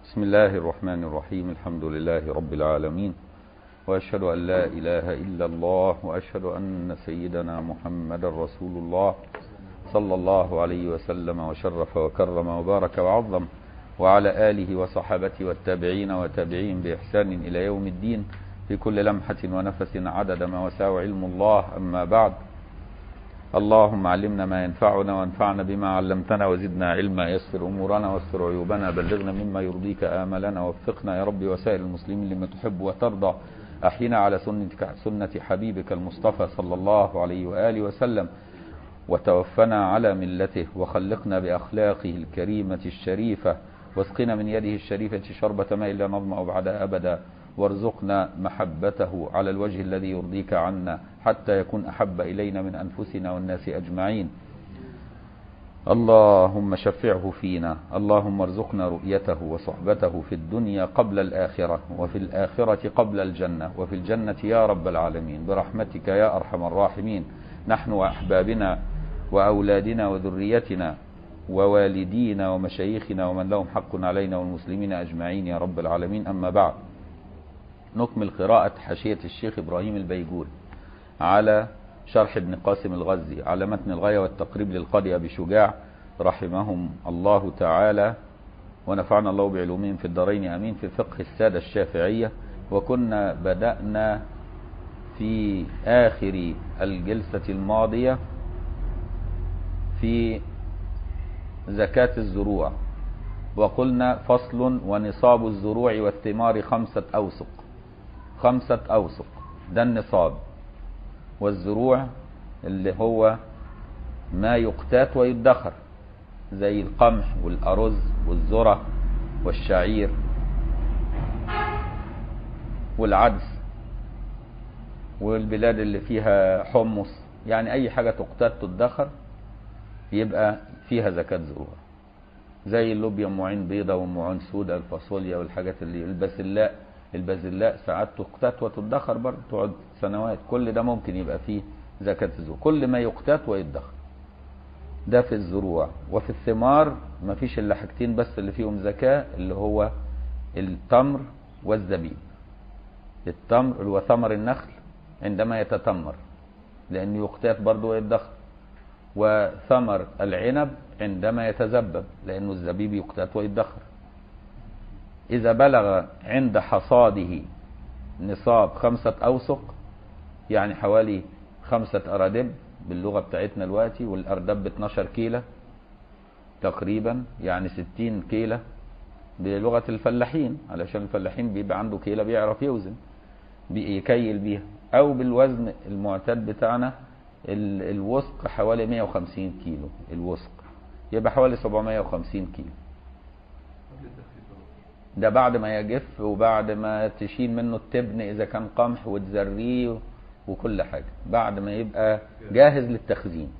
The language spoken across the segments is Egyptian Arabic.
بسم الله الرحمن الرحيم الحمد لله رب العالمين وأشهد أن لا إله إلا الله وأشهد أن سيدنا محمد رسول الله صلى الله عليه وسلم وشرف وكرم وبارك وعظم وعلى آله وصحابته والتابعين وتابعين بإحسان إلى يوم الدين في كل لمحة ونفس عدد ما وسع علم الله أما بعد اللهم علمنا ما ينفعنا وانفعنا بما علمتنا وزدنا علما يسر أمورنا واستر عيوبنا بلغنا مما يرضيك آملنا وفقنا يا رب وسائر المسلمين لما تحب وترضى أحينا على سنتك سنة حبيبك المصطفى صلى الله عليه وآله وسلم وتوفنا على ملته وخلقنا بأخلاقه الكريمة الشريفة واسقنا من يده الشريفة شربة ماء لا نظمأ بعدها أبدا وارزقنا محبته على الوجه الذي يرضيك عنا حتى يكون أحب إلينا من أنفسنا والناس أجمعين اللهم شفعه فينا اللهم ارزقنا رؤيته وصحبته في الدنيا قبل الآخرة وفي الآخرة قبل الجنة وفي الجنة يا رب العالمين برحمتك يا أرحم الراحمين نحن وأحبابنا وأولادنا وذريتنا ووالدينا ومشايخنا ومن لهم حق علينا والمسلمين أجمعين يا رب العالمين أما بعد نكمل قراءة حاشية الشيخ إبراهيم البيجوري على شرح ابن قاسم الغزي على متن الغاية والتقريب للقاضي أبي شجاع رحمهم الله تعالى ونفعنا الله بعلومهم في الدارين أمين في فقه السادة الشافعية وكنا بدأنا في آخر الجلسة الماضية في زكاة الزروع وقلنا فصل ونصاب الزروع والثمار خمسة أوسق خمسة أوسق ده النصاب والزروع اللي هو ما يقتات ويدخر زي القمح والأرز والذرة والشعير والعدس والبلاد اللي فيها حمص يعني أي حاجة تقتات تدخر يبقى فيها زكاة زروع زي اللوبيا ام عين بيضة وام عين سودة الفاصوليا والحاجات اللي البازلاء البازلاء ساعات تقتات وتدخر برضه تقعد سنوات كل ده ممكن يبقى فيه زكاة الزروع كل ما يقتات ويدخر ده في الزروع وفي الثمار ما فيش الا حاجتين بس اللي فيهم زكاة اللي هو التمر والزبيب التمر اللي هو ثمر النخل عندما يتتمر لأنه يقتات برضه ويدخر وثمر العنب عندما يتذبب لأنه الزبيب يقتات ويدخر إذا بلغ عند حصاده نصاب خمسة أوسق يعني حوالي خمسة أرادب باللغة بتاعتنا دلوقتي والأردب 12 كيلة تقريبا يعني 60 كيلة بلغة الفلاحين علشان الفلاحين بيبقى عنده كيلة بيعرف يوزن بيكيل بيها أو بالوزن المعتاد بتاعنا الوسق حوالي 150 كيلو الوسق يبقى حوالي 750 كيلو ده بعد ما يجف وبعد ما تشيل منه التبن اذا كان قمح وتزريه وكل حاجة بعد ما يبقى جاهز للتخزين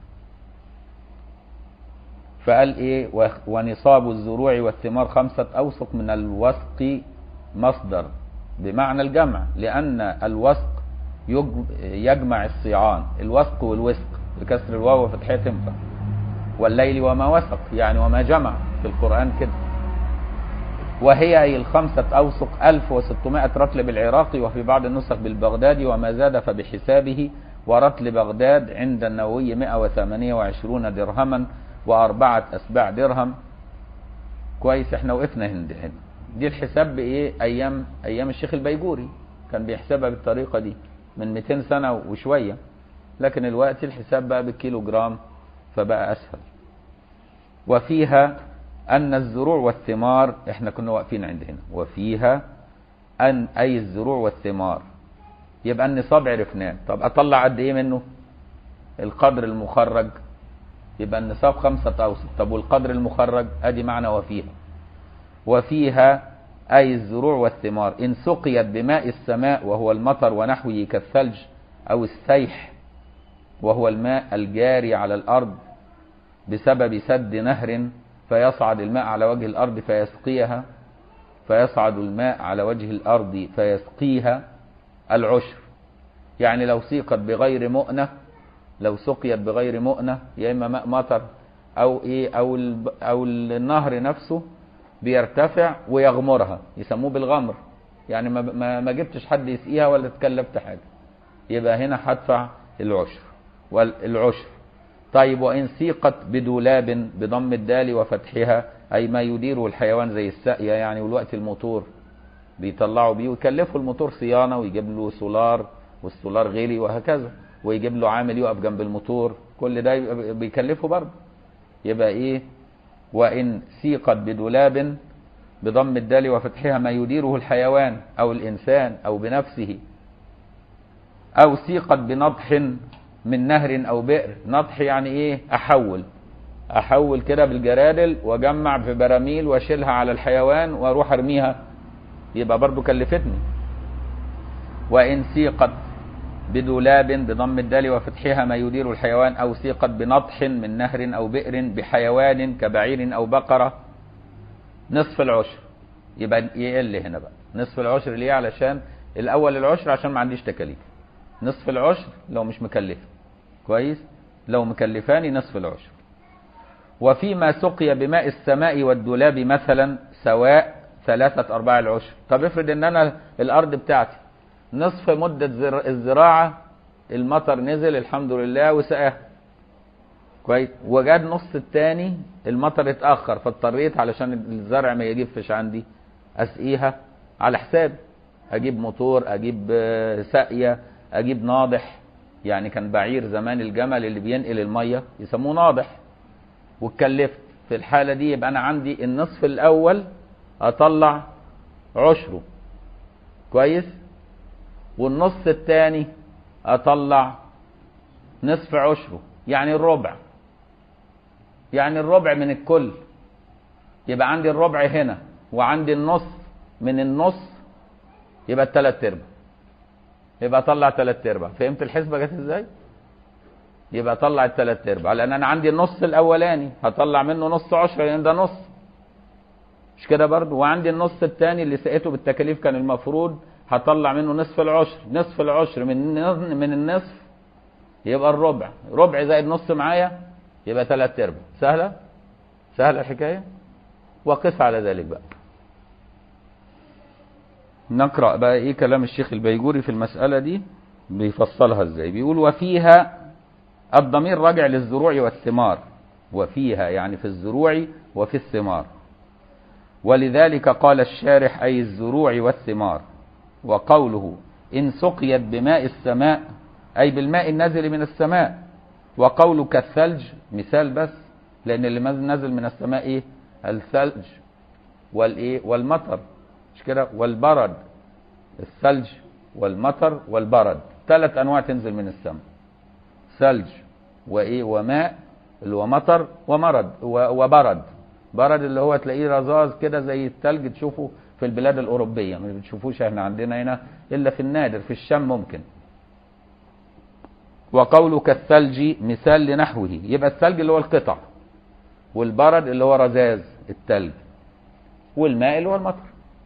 فقال ايه ونصاب الزروع والثمار خمسة اوسق من الوسق مصدر بمعنى الجمع لان الوسق يجمع الصيعان الوسق والوسق بكسر الواو وفتحها تنفع والليل وما وسق يعني وما جمع في القرآن كده وهي أي الخمسة أوسق 1600 رطل بالعراقي وفي بعض النسخ بالبغدادي وما زاد فبحسابه ورطل بغداد عند النووي 128 درهما وأربعة أسباع درهم كويس احنا وقفنا هنا هنا دي الحساب بإيه أيام أيام الشيخ البيجوري كان بيحسبها بالطريقة دي من 200 سنة وشوية لكن الوقت الحساب بقى بالكيلو جرام فبقى أسهل وفيها أن الزروع والثمار احنا كنا واقفين عند هنا وفيها أن أي الزروع والثمار يبقى النصاب عرفناه طب أطلع قد إيه منه القدر المخرج يبقى النصاب خمسة أوسط طب والقدر المخرج أدي معنى وفيها وفيها أي الزروع والثمار إن سقيت بماء السماء وهو المطر ونحوه كالثلج أو السيح وهو الماء الجاري على الأرض بسبب سد نهر فيصعد الماء على وجه الأرض فيسقيها فيصعد الماء على وجه الأرض فيسقيها العشر يعني لو سيقت بغير مؤنة لو سقيت بغير مؤنة يا إما ماء مطر أو إيه أو أو النهر نفسه بيرتفع ويغمرها يسموه بالغمر يعني ما ما, ما جبتش حد يسقيها ولا تكلفت حاجه يبقى هنا هدفع العشر والعشر طيب وان سيقت بدولاب بضم الدال وفتحها اي ما يديره الحيوان زي الساقيه يعني والوقت الموتور بيطلعوا بيه ويكلفوا الموتور صيانه ويجيب له سولار والسولار غالي وهكذا ويجيب له عامل يقف جنب الموتور كل ده يبقى بيكلفه برضه يبقى ايه وان سيقت بدولاب بضم الدال وفتحها ما يديره الحيوان او الانسان او بنفسه او سيقت بنضح من نهر او بئر نضح يعني ايه احول احول كده بالجرادل واجمع في براميل واشيلها على الحيوان واروح ارميها يبقى برضو كلفتني وان سيقت بدولاب بضم الدال وفتحها ما يدير الحيوان او سيقت بنضح من نهر او بئر بحيوان كبعير او بقره نصف العشر يبقى يقل هنا بقى نصف العشر ليه علشان الاول العشر عشان ما عنديش تكاليف نصف العشر لو مش مكلفه كويس لو مكلفاني نصف العشر وفيما سقي بماء السماء والدولاب مثلا سواء ثلاثة أرباع العشر طب افرض ان انا الارض بتاعتي نصف مدة زر... الزراعة المطر نزل الحمد لله وسقاها كويس وجاد نص التاني المطر اتأخر فاضطريت علشان الزرع ما يجفش عندي اسقيها على حسابي اجيب موتور اجيب ساقية اجيب ناضح يعني كان بعير زمان الجمل اللي بينقل المية يسموه ناضح واتكلفت في الحالة دي يبقى انا عندي النصف الاول اطلع عشره كويس والنص الثاني اطلع نصف عشره يعني الربع يعني الربع من الكل يبقى عندي الربع هنا وعندي النص من النص يبقى الثلاث ارباع يبقى اطلع ثلاث ارباع فهمت الحسبه جت ازاي يبقى اطلع الثلاث ارباع لان انا عندي النص الاولاني هطلع منه نص عشرة لان ده نص مش كده برضه وعندي النص الثاني اللي سقيته بالتكاليف كان المفروض هطلع منه نصف العشر نصف العشر من من النصف يبقى الربع ربع زائد نص معايا يبقى ثلاث ارباع سهله سهله الحكايه وقس على ذلك بقى نقرا بقى ايه كلام الشيخ البيجوري في المساله دي بيفصلها ازاي بيقول وفيها الضمير راجع للزروع والثمار وفيها يعني في الزروع وفي الثمار ولذلك قال الشارح أي الزروع والثمار وقوله إن سقيت بماء السماء أي بالماء النازل من السماء وقوله كالثلج مثال بس لأن اللي نازل من السماء إيه الثلج والإيه والمطر مش كده والبرد الثلج والمطر والبرد ثلاث أنواع تنزل من السماء ثلج وإيه وماء اللي هو مطر ومرض وبرد برد اللي هو تلاقيه رذاذ كده زي التلج تشوفه في البلاد الأوروبية ما بتشوفوش احنا عندنا هنا إلا في النادر في الشام ممكن وقوله كالثلج مثال لنحوه يبقى الثلج اللي هو القطع والبرد اللي هو رذاذ التلج والماء اللي هو المطر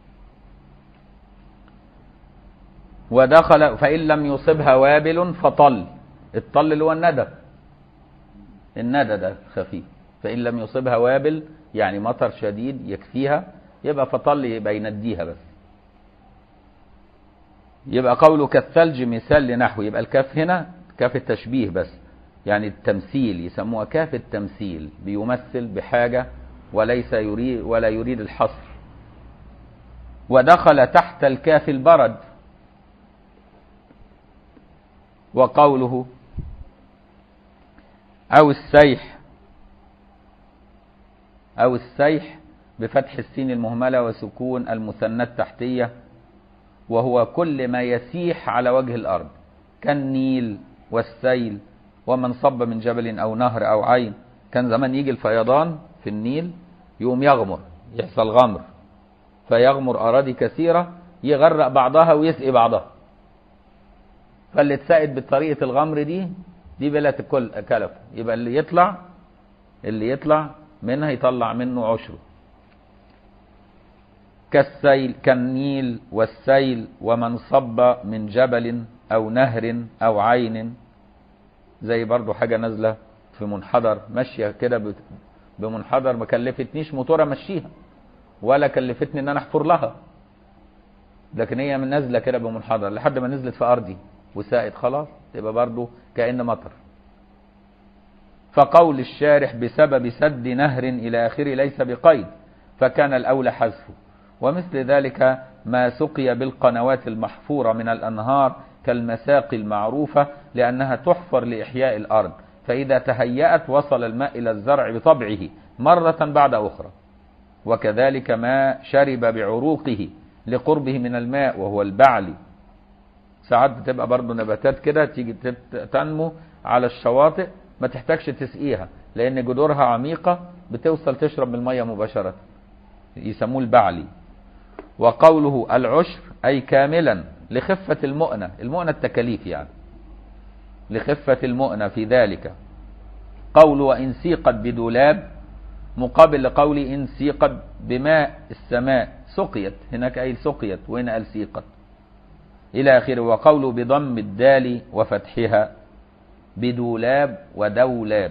ودخل فإن لم يصبها وابل فطل الطل اللي هو الندى الندى ده خفيف فإن لم يصبها وابل يعني مطر شديد يكفيها يبقى فطل يبقى ينديها بس يبقى قوله كالثلج مثال لنحو يبقى الكاف هنا كاف التشبيه بس يعني التمثيل يسموها كاف التمثيل بيمثل بحاجة وليس يريد ولا يريد الحصر ودخل تحت الكاف البرد وقوله أو السيح أو السيح بفتح السين المهملة وسكون المثنى التحتية وهو كل ما يسيح على وجه الأرض كالنيل والسيل ومن صب من جبل أو نهر أو عين كان زمان يجي الفيضان في النيل يقوم يغمر يحصل غمر فيغمر أراضي كثيرة يغرق بعضها ويسقي بعضها فاللي اتسقت بطريقة الغمر دي دي بلا كل كلف يبقى اللي يطلع اللي يطلع منها يطلع منه عشره كالسيل كالنيل والسيل ومن صب من جبل او نهر او عين زي برضو حاجة نازلة في منحدر ماشية كده بمنحدر ما كلفتنيش موتور امشيها ولا كلفتني ان انا احفر لها لكن هي من نازله كده بمنحدر لحد ما نزلت في ارضي وساقت خلاص تبقى برضه كأن مطر فقول الشارح بسبب سد نهر إلى آخره ليس بقيد فكان الأولى حذفه ومثل ذلك ما سقي بالقنوات المحفورة من الأنهار كالمساقي المعروفة لأنها تحفر لإحياء الأرض فإذا تهيأت وصل الماء إلى الزرع بطبعه مرة بعد أخرى وكذلك ما شرب بعروقه لقربه من الماء وهو البعلي ساعات بتبقى برضه نباتات كده تيجي تت- تنمو على الشواطئ ما تحتاجش تسقيها لان جذورها عميقه بتوصل تشرب من الميه مباشره يسموه البعلي وقوله العشر اي كاملا لخفه المؤنه المؤنه التكاليف يعني لخفه المؤنه في ذلك قول وان سيقت بدولاب مقابل لقول ان سيقت بماء السماء سقيت هناك اي سقيت وهنا قال سيقت إلى آخره وقوله بضم الدال وفتحها بدولاب ودولاب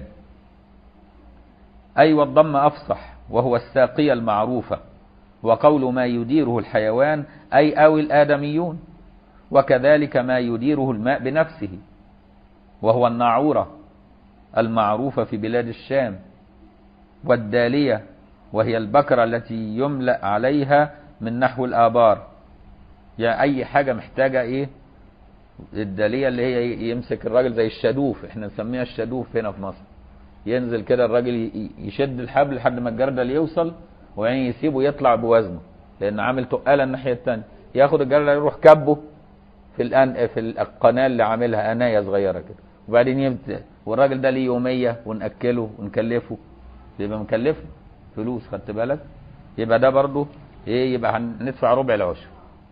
أي والضم أفصح وهو الساقية المعروفة وقول ما يديره الحيوان أي أو الآدميون وكذلك ما يديره الماء بنفسه وهو الناعورة المعروفة في بلاد الشام والدالية وهي البكرة التي يملأ عليها من نحو الآبار يعني اي حاجه محتاجه ايه الداليه اللي هي يمسك الراجل زي الشادوف احنا نسميها الشادوف هنا في مصر ينزل كده الراجل ي- يشد الحبل لحد ما الجردل يوصل وبعدين يسيبه يطلع بوزنه لان عامل تقاله الناحيه الثانيه ياخد الجردل يروح كبه في الأن في القناه اللي عاملها انايه صغيره كده وبعدين يبدا والراجل ده ليه يوميه وناكله ونكلفه يبقى مكلفه فلوس خدت بالك يبقى ده برضه ايه يبقى هندفع ربع العشر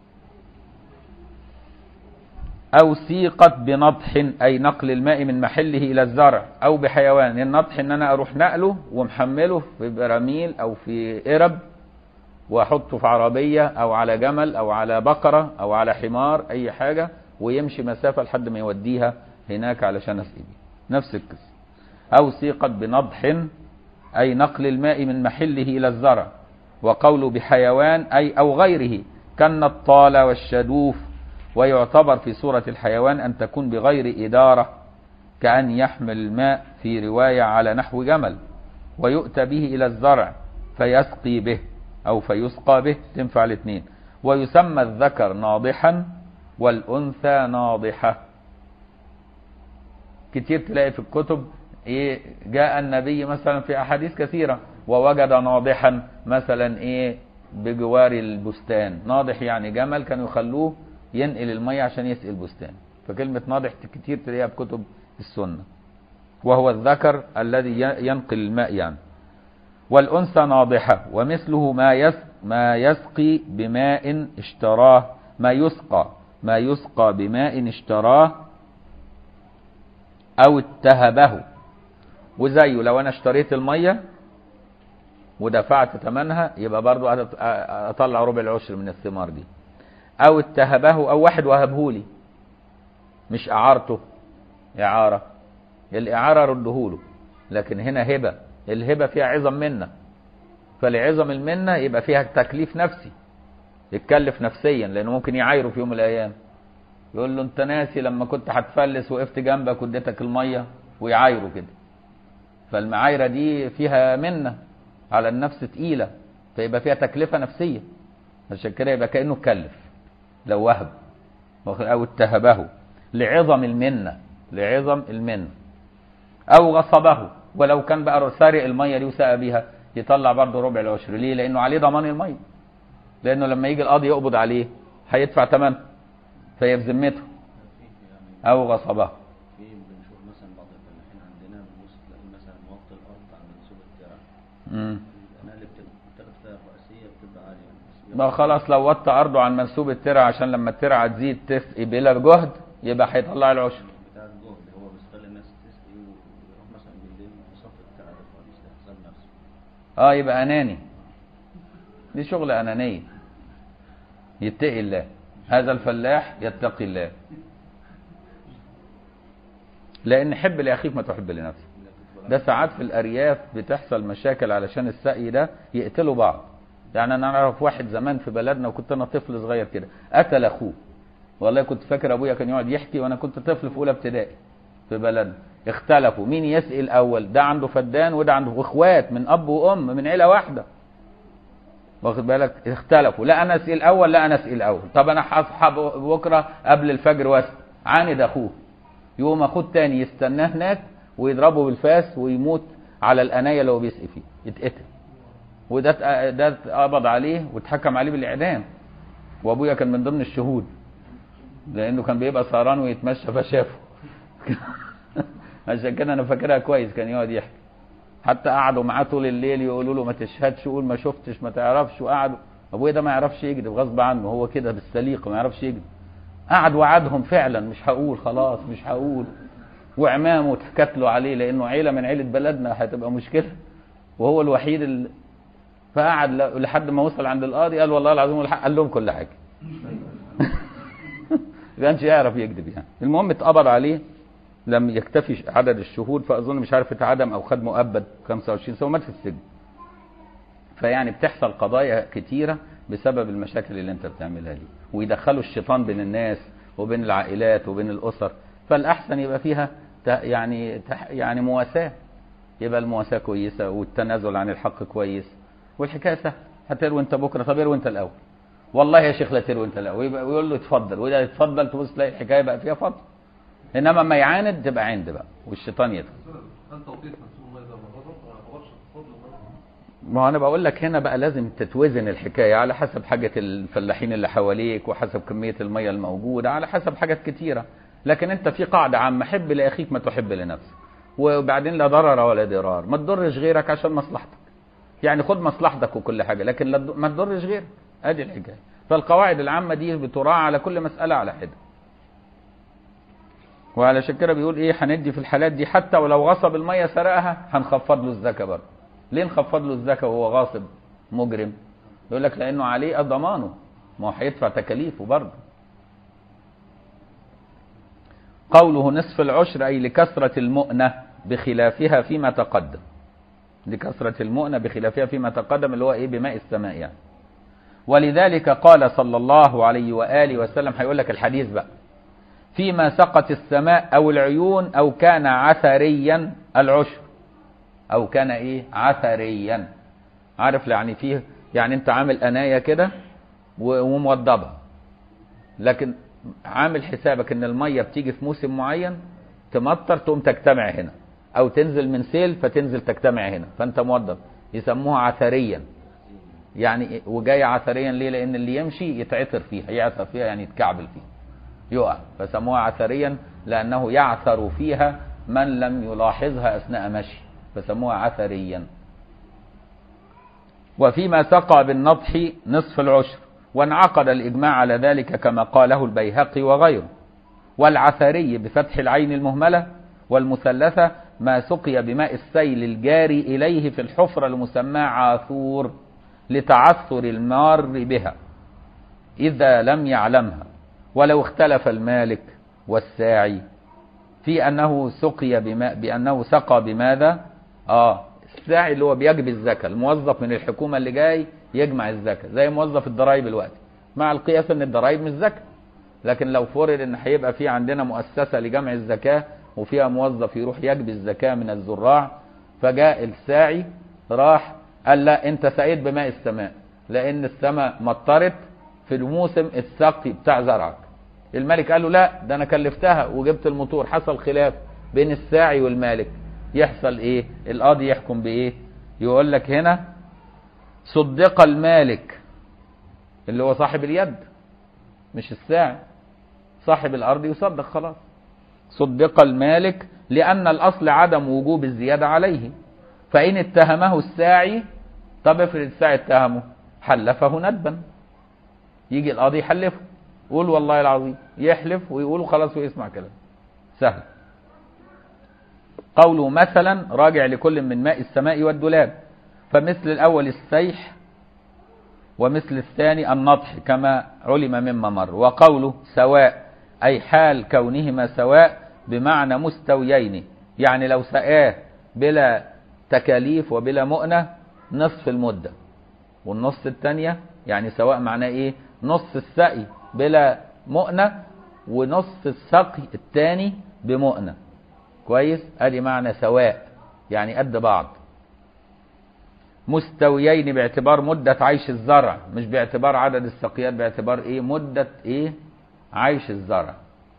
أو سيقت بنضح أي نقل الماء من محله إلى الزرع أو بحيوان النضح إن أنا أروح نقله ومحمله في براميل أو في قرب وأحطه في عربية أو على جمل أو على بقرة أو على حمار أي حاجة ويمشي مسافة لحد ما يوديها هناك علشان أسقي بيه نفس القصة أو سيقت بنضح أي نقل الماء من محله إلى الزرع وقوله بحيوان أي أو غيره كالنطال والشدوف ويعتبر في صورة الحيوان أن تكون بغير إدارة كأن يحمل الماء في رواية على نحو جمل ويؤتى به إلى الزرع فيسقي به أو فيسقى به تنفع الاثنين ويسمى الذكر ناضحا والأنثى ناضحة كتير تلاقي في الكتب إيه جاء النبي مثلا في أحاديث كثيرة ووجد ناضحا مثلا إيه بجوار البستان ناضح يعني جمل كانوا يخلوه ينقل المية عشان يسقي البستان فكلمة ناضح كتير تلاقيها في كتب السنة وهو الذكر الذي ينقل الماء يعني والأنثى ناضحة ومثله ما يس ما يسقي بماء اشتراه ما يسقى ما يسقى بماء اشتراه أو اتهبه وزيه لو أنا اشتريت المية ودفعت ثمنها يبقى برضو أطلع ربع العشر من الثمار دي او اتهبه او واحد وهبهولي مش اعارته اعاره الاعاره ردهوله لكن هنا هبه الهبه فيها عظم منه فلعظم المنه يبقى فيها تكليف نفسي يتكلف نفسيا لانه ممكن يعايره في يوم من الايام يقول له انت ناسي لما كنت هتفلس وقفت جنبك واديتك الميه ويعايره كده فالمعايره دي فيها منه على النفس تقيله فيبقى فيها تكلفه نفسيه عشان كده يبقى كانه اتكلف لو وهب او اتهبه لعظم المنه لعظم المنه او غصبه ولو كان بقى سارق الميه دي وسقى بيها يطلع برضه ربع العشر ليه؟ لانه عليه ضمان الميه لانه لما يجي القاضي يقبض عليه هيدفع ثمن فهي في ذمته او غصبه في بنشوف مثلا بعض الفلاحين عندنا بنبص تلاقي مثلا موطي الارض عند منسوب الترع امم القناه اللي بتاخد فيها الرئيسيه بتبقى عاليه بس ما خلاص لو وطى ارضه عن منسوب الترع عشان لما الترعه تزيد تسقي بلا جهد يبقى هيطلع العشر بتاع الجهد هو بيخلي الناس تسقي ويروح مثلا بالليل يصفي الترع ده خالص لحساب نفسه اه يبقى اناني دي شغل انانيه يتقي الله هذا الفلاح يتقي الله لان حب لاخيك ما تحب لنفسك ده ساعات في الارياف بتحصل مشاكل علشان السقي ده يقتلوا بعض يعني انا اعرف واحد زمان في بلدنا وكنت انا طفل صغير كده قتل اخوه والله كنت فاكر ابويا كان يقعد يحكي وانا كنت طفل في اولى ابتدائي في بلدنا اختلفوا مين يسقي الاول ده عنده فدان وده عنده اخوات من اب وام من عيله واحده واخد بالك اختلفوا لا انا اسقي الاول لا انا اسقي الاول طب انا هصحى بكره قبل الفجر واسقي عاند اخوه يقوم اخوه التاني يستناه هناك ويضربه بالفاس ويموت على الانايه اللي هو بيسقي فيه يتقتل وده ات- ده اتقبض عليه واتحكم عليه بالاعدام وابويا كان من ضمن الشهود لانه كان بيبقى سهران ويتمشى فشافه عشان كده انا فاكرها كويس كان يقعد يحكي حتى قعدوا معاه طول الليل يقولوا له ما تشهدش قول ما شفتش ما تعرفش وقعدوا ابويا ده ما يعرفش يكذب غصب عنه هو كده بالسليقه ما يعرفش يكذب قعد وعدهم فعلا مش هقول خلاص مش هقول وعمامه اتحكت له عليه لانه عيله من عيله بلدنا هتبقى مشكله وهو الوحيد اللي فقعد ل- لحد ما وصل عند القاضي قال والله العظيم والحق قال لهم كل حاجه ما كانش يعرف يكذب يعني المهم اتقبض عليه لم يكتفي عدد الشهود فاظن مش عارف اتعدم او خد مؤبد 25 سنه ومات في السجن فيعني بتحصل قضايا كتيره بسبب المشاكل اللي انت بتعملها دي ويدخلوا الشيطان بين الناس وبين العائلات وبين الاسر فالاحسن يبقى فيها ت- يعني تح- يعني مواساه يبقى المواساه كويسه والتنازل عن الحق كويس والحكايه سهله هتروي انت بكره طب اروي انت الاول والله يا شيخ لا تروي انت الاول ويبقى ويقول له اتفضل وده يتفضل تبص تلاقي الحكايه بقى فيها فضل انما ما يعاند تبقى عند بقى والشيطان يدخل هل توقيت منسوب المية ده من غضب ما يعتبرش فضل المية؟ ما هو انا بقول لك هنا بقى لازم تتوزن الحكايه على حسب حاجه الفلاحين اللي حواليك وحسب كميه الميه الموجوده على حسب حاجات كتيره لكن انت في قاعده عامه حب لاخيك ما تحب لنفسك وبعدين لا ضرر ولا ضرار ما تضرش غيرك عشان مصلحتك يعني خد مصلحتك وكل حاجه لكن لا تض- ما تضرش غيرك ادي الحكايه فالقواعد العامه دي بتراعى على كل مساله على حده وعلشان كده بيقول ايه هندي في الحالات دي حتى ولو غصب الميه سرقها هنخفض له الزكاه برضه ليه نخفض له الزكاه وهو غاصب مجرم يقول لك لانه عليه ضمانه ما هو هيدفع تكاليفه برضه قوله نصف العشر اي لكثره المؤنه بخلافها فيما تقدم لكثره المؤنه بخلافها فيما تقدم اللي هو ايه بماء السماء يعني ولذلك قال صلى الله عليه واله وسلم هيقول لك الحديث بقى فيما سقت السماء او العيون او كان عثريا العشر او كان ايه عثريا عارف يعني فيه يعني انت عامل انايه كده و- وموضبها لكن عامل حسابك ان الميه بتيجي في موسم معين تمطر تقوم تجتمع هنا او تنزل من سيل فتنزل تجتمع هنا فانت موضب يسموها عثريا يعني إيه؟ وجاي عثريا ليه لان اللي يمشي يتعثر فيها يعثر فيها يعني يتكعبل فيها يقع فسموها عثريا لأنه يعثر فيها من لم يلاحظها أثناء مشي فسموها عثريا وفيما سقى بالنضح نصف العشر وانعقد الإجماع على ذلك كما قاله البيهقي وغيره والعثري بفتح العين المهملة والمثلثة ما سقي بماء السيل الجاري إليه في الحفرة المسماة عاثور لتعثر المار بها إذا لم يعلمها ولو اختلف المالك والساعي في أنه سقي بماء بأنه سقى بماذا؟ آه الساعي اللي هو بيجبي الزكاة الموظف من الحكومة اللي جاي يجمع الزكاة زي موظف الضرايب الوقت مع القياس ان الضرايب مش زكاة لكن لو فرض ان هيبقى في عندنا مؤسسة لجمع الزكاة وفيها موظف يروح يجبي الزكاة من الزراع فجاء الساعي راح قال لا انت سقيت بماء السماء لان السماء مطرت في الموسم السقي بتاع زرعك الملك قال له لا ده انا كلفتها وجبت الموتور حصل خلاف بين الساعي والمالك يحصل ايه القاضي يحكم بايه يقول لك هنا صدق المالك اللي هو صاحب اليد مش الساعي صاحب الارض يصدق خلاص صدق المالك لان الاصل عدم وجوب الزياده عليه فان اتهمه الساعي طب افرض الساعي اتهمه حلفه ندبا يجي القاضي يحلفه يقول والله العظيم يحلف ويقول خلاص ويسمع كلام سهل قوله مثلا راجع لكل من ماء السماء والدولاب فمثل الأول السيح ومثل الثاني النضح كما علم مما مر وقوله سواء أي حال كونهما سواء بمعنى مستويين يعني لو سقاه بلا تكاليف وبلا مؤنة نصف المدة والنص الثانيه يعني سواء معناه ايه نص السقي بلا مؤنة ونص السقي الثاني بمؤنة كويس ادي معنى سواء يعني قد بعض مستويين باعتبار مدة عيش الزرع مش باعتبار عدد السقيات باعتبار ايه مدة ايه عيش الزرع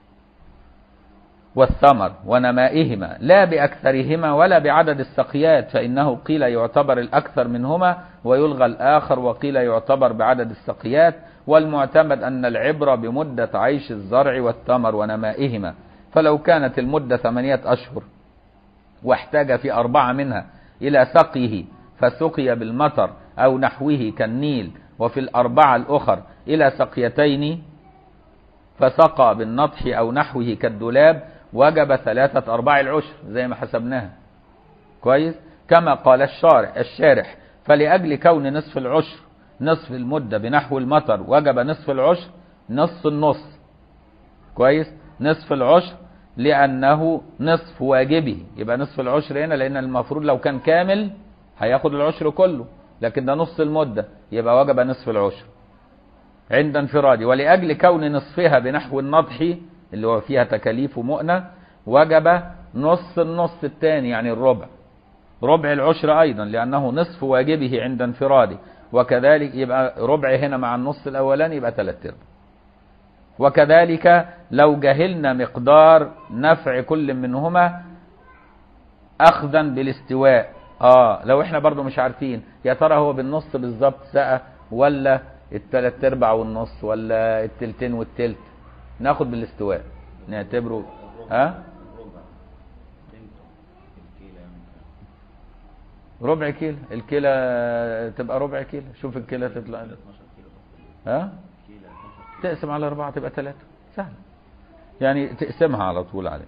والثمر ونمائهما لا بأكثرهما ولا بعدد السقيات فإنه قيل يعتبر الأكثر منهما ويلغى الآخر وقيل يعتبر بعدد السقيات والمعتمد أن العبرة بمدة عيش الزرع والثمر ونمائهما فلو كانت المدة ثمانية أشهر واحتاج في أربعة منها إلى سقيه فسقي بالمطر أو نحوه كالنيل وفي الأربعة الأخر إلى سقيتين فسقى بالنطح أو نحوه كالدولاب وجب ثلاثة أرباع العشر زي ما حسبناها كويس كما قال الشارع الشارح فلأجل كون نصف العشر نصف المدة بنحو المطر وجب نصف العشر نصف النص كويس نصف العشر لأنه نصف واجبه يبقى نصف العشر هنا لأن المفروض لو كان كامل هياخد العشر كله لكن ده نص المدة يبقى وجب نصف العشر عند انفرادي ولأجل كون نصفها بنحو النضح اللي هو فيها تكاليف ومؤنة وجب نص النص الثاني يعني الربع ربع العشر أيضا لأنه نصف واجبه عند انفراده وكذلك يبقى ربع هنا مع النص الأولاني يبقى ثلاث ارباع وكذلك لو جهلنا مقدار نفع كل منهما أخذا بالاستواء اه لو احنا برضو مش عارفين يا ترى هو بالنص بالظبط سقى ولا التلات ارباع والنص ولا التلتين والتلت ناخد بالاستواء نعتبره ها الربع قيمته الكيلة يعني ربع كيلو الكيلة تبقى ربع كيلو شوف الكيلة تطلع 12 كيلو تقريبا ها كيلة 12 كيلو تقسم على أربعة تبقى ثلاثة سهل يعني تقسمها على طول عليه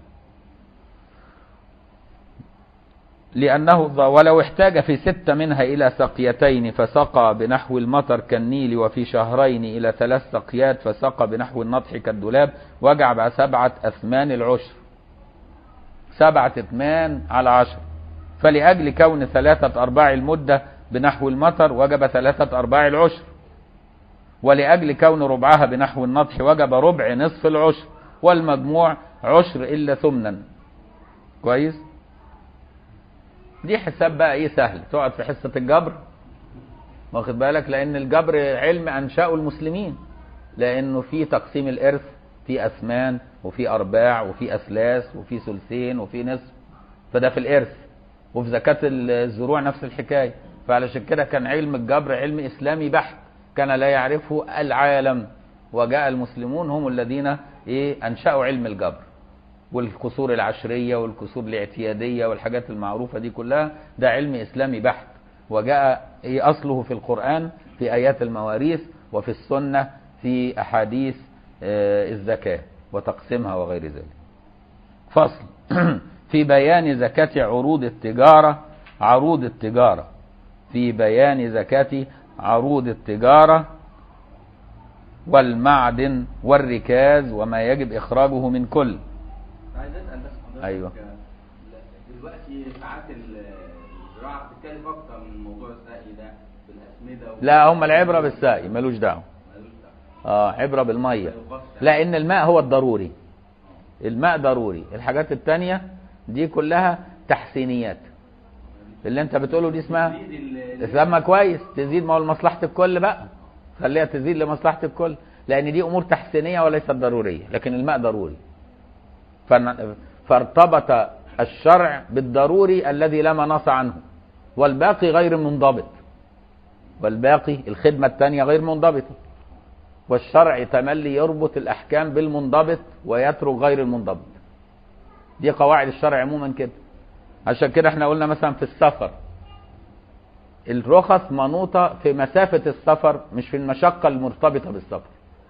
لأنه ض- ولو احتاج في ستة منها إلى سقيتين فسقى بنحو المطر كالنيل وفي شهرين إلى ثلاث سقيات فسقى بنحو النضح كالدولاب وجب سبعة أثمان العشر سبعة أثمان على عشر فلأجل كون ثلاثة أرباع المدة بنحو المطر وجب ثلاثة أرباع العشر ولأجل كون ربعها بنحو النضح وجب ربع نصف العشر والمجموع عشر إلا ثمنا كويس دي حساب بقى ايه سهل تقعد في حصة الجبر واخد بالك لان الجبر علم انشأه المسلمين لانه في تقسيم الارث في اثمان وفي ارباع وفي اثلاث وفي ثلثين وفي نصف فده في الارث وفي زكاة الزروع نفس الحكاية فعلشان كده كان علم الجبر علم اسلامي بحت كان لا يعرفه العالم وجاء المسلمون هم الذين ايه انشأوا علم الجبر والكسور العشرية والكسور الاعتيادية والحاجات المعروفة دي كلها ده علم إسلامي بحت وجاء إيه أصله في القرآن في آيات المواريث وفي السنة في أحاديث آه، الزكاة وتقسيمها وغير ذلك فصل في بيان زكاة عروض التجارة عروض التجارة في بيان زكاة عروض التجارة والمعدن والركاز وما يجب إخراجه من كل عايز اسال بس حضرتك أيوة. لا، دلوقتي ساعات ال- الزراعه بتتكلف اكتر من موضوع السقي ده بالاسمده و- لا هم العبرة بالسقي ملوش دعوة ملوش دعوة. اه عبرة بالمية ما يغطش لأن الماء هو الضروري الماء ضروري الحاجات التانية دي كلها تحسينيات اللي انت بتقوله دي اسمها تزيد ال- ال- اسمها كويس تزيد ما هو لمصلحة الكل بقى خليها تزيد لمصلحة الكل لأن دي أمور تحسينية وليست ضرورية لكن الماء ضروري فن- فارتبط الشرع بالضروري الذي لا مناص عنه والباقي غير منضبط والباقي الخدمة الثانية غير منضبطة والشرع تملي يربط الأحكام بالمنضبط ويترك غير المنضبط دي قواعد الشرع عموما كده عشان كده احنا قلنا مثلا في السفر الرخص منوطة في مسافة السفر مش في المشقة المرتبطة بالسفر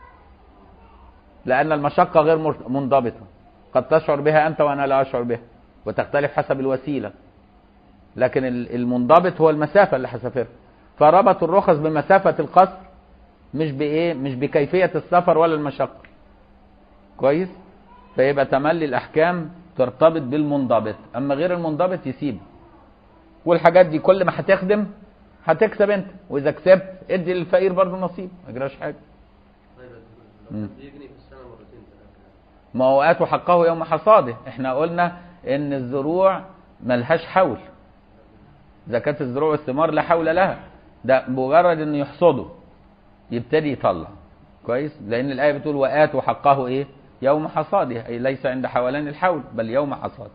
لأن المشقة غير مر- منضبطة قد تشعر بها أنت وأنا لا أشعر بها وتختلف حسب الوسيلة لكن ال- المنضبط هو المسافة اللي هسافرها فربط الرخص بمسافة القصر مش بإيه مش بكيفية السفر ولا المشقة كويس فيبقى تملي الأحكام ترتبط بالمنضبط أما غير المنضبط يسيب والحاجات دي كل ما هتخدم هتكسب انت واذا كسبت ادي للفقير برضه نصيب ما يجراش حاجه طيب مم. لو بيجني في السنه مرتين ثلاثه ما هو آتوا حقه يوم حصاده احنا قلنا ان الزروع ملهاش حول زكاة الزروع والثمار لا حول لها ده مجرد انه يحصده يبتدي يطلع كويس لان الايه بتقول واتوا حقه ايه يوم حصاده اي ليس عند حولان الحول بل يوم حصاده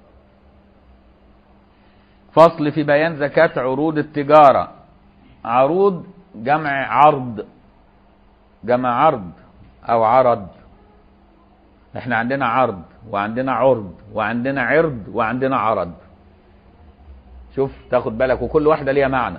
فصل في بيان زكاة عروض التجارة عروض جمع عرض جمع عرض او عرض احنا عندنا عرض وعندنا عرض وعندنا عرض وعندنا عرض شوف تاخد بالك وكل واحدة ليها معنى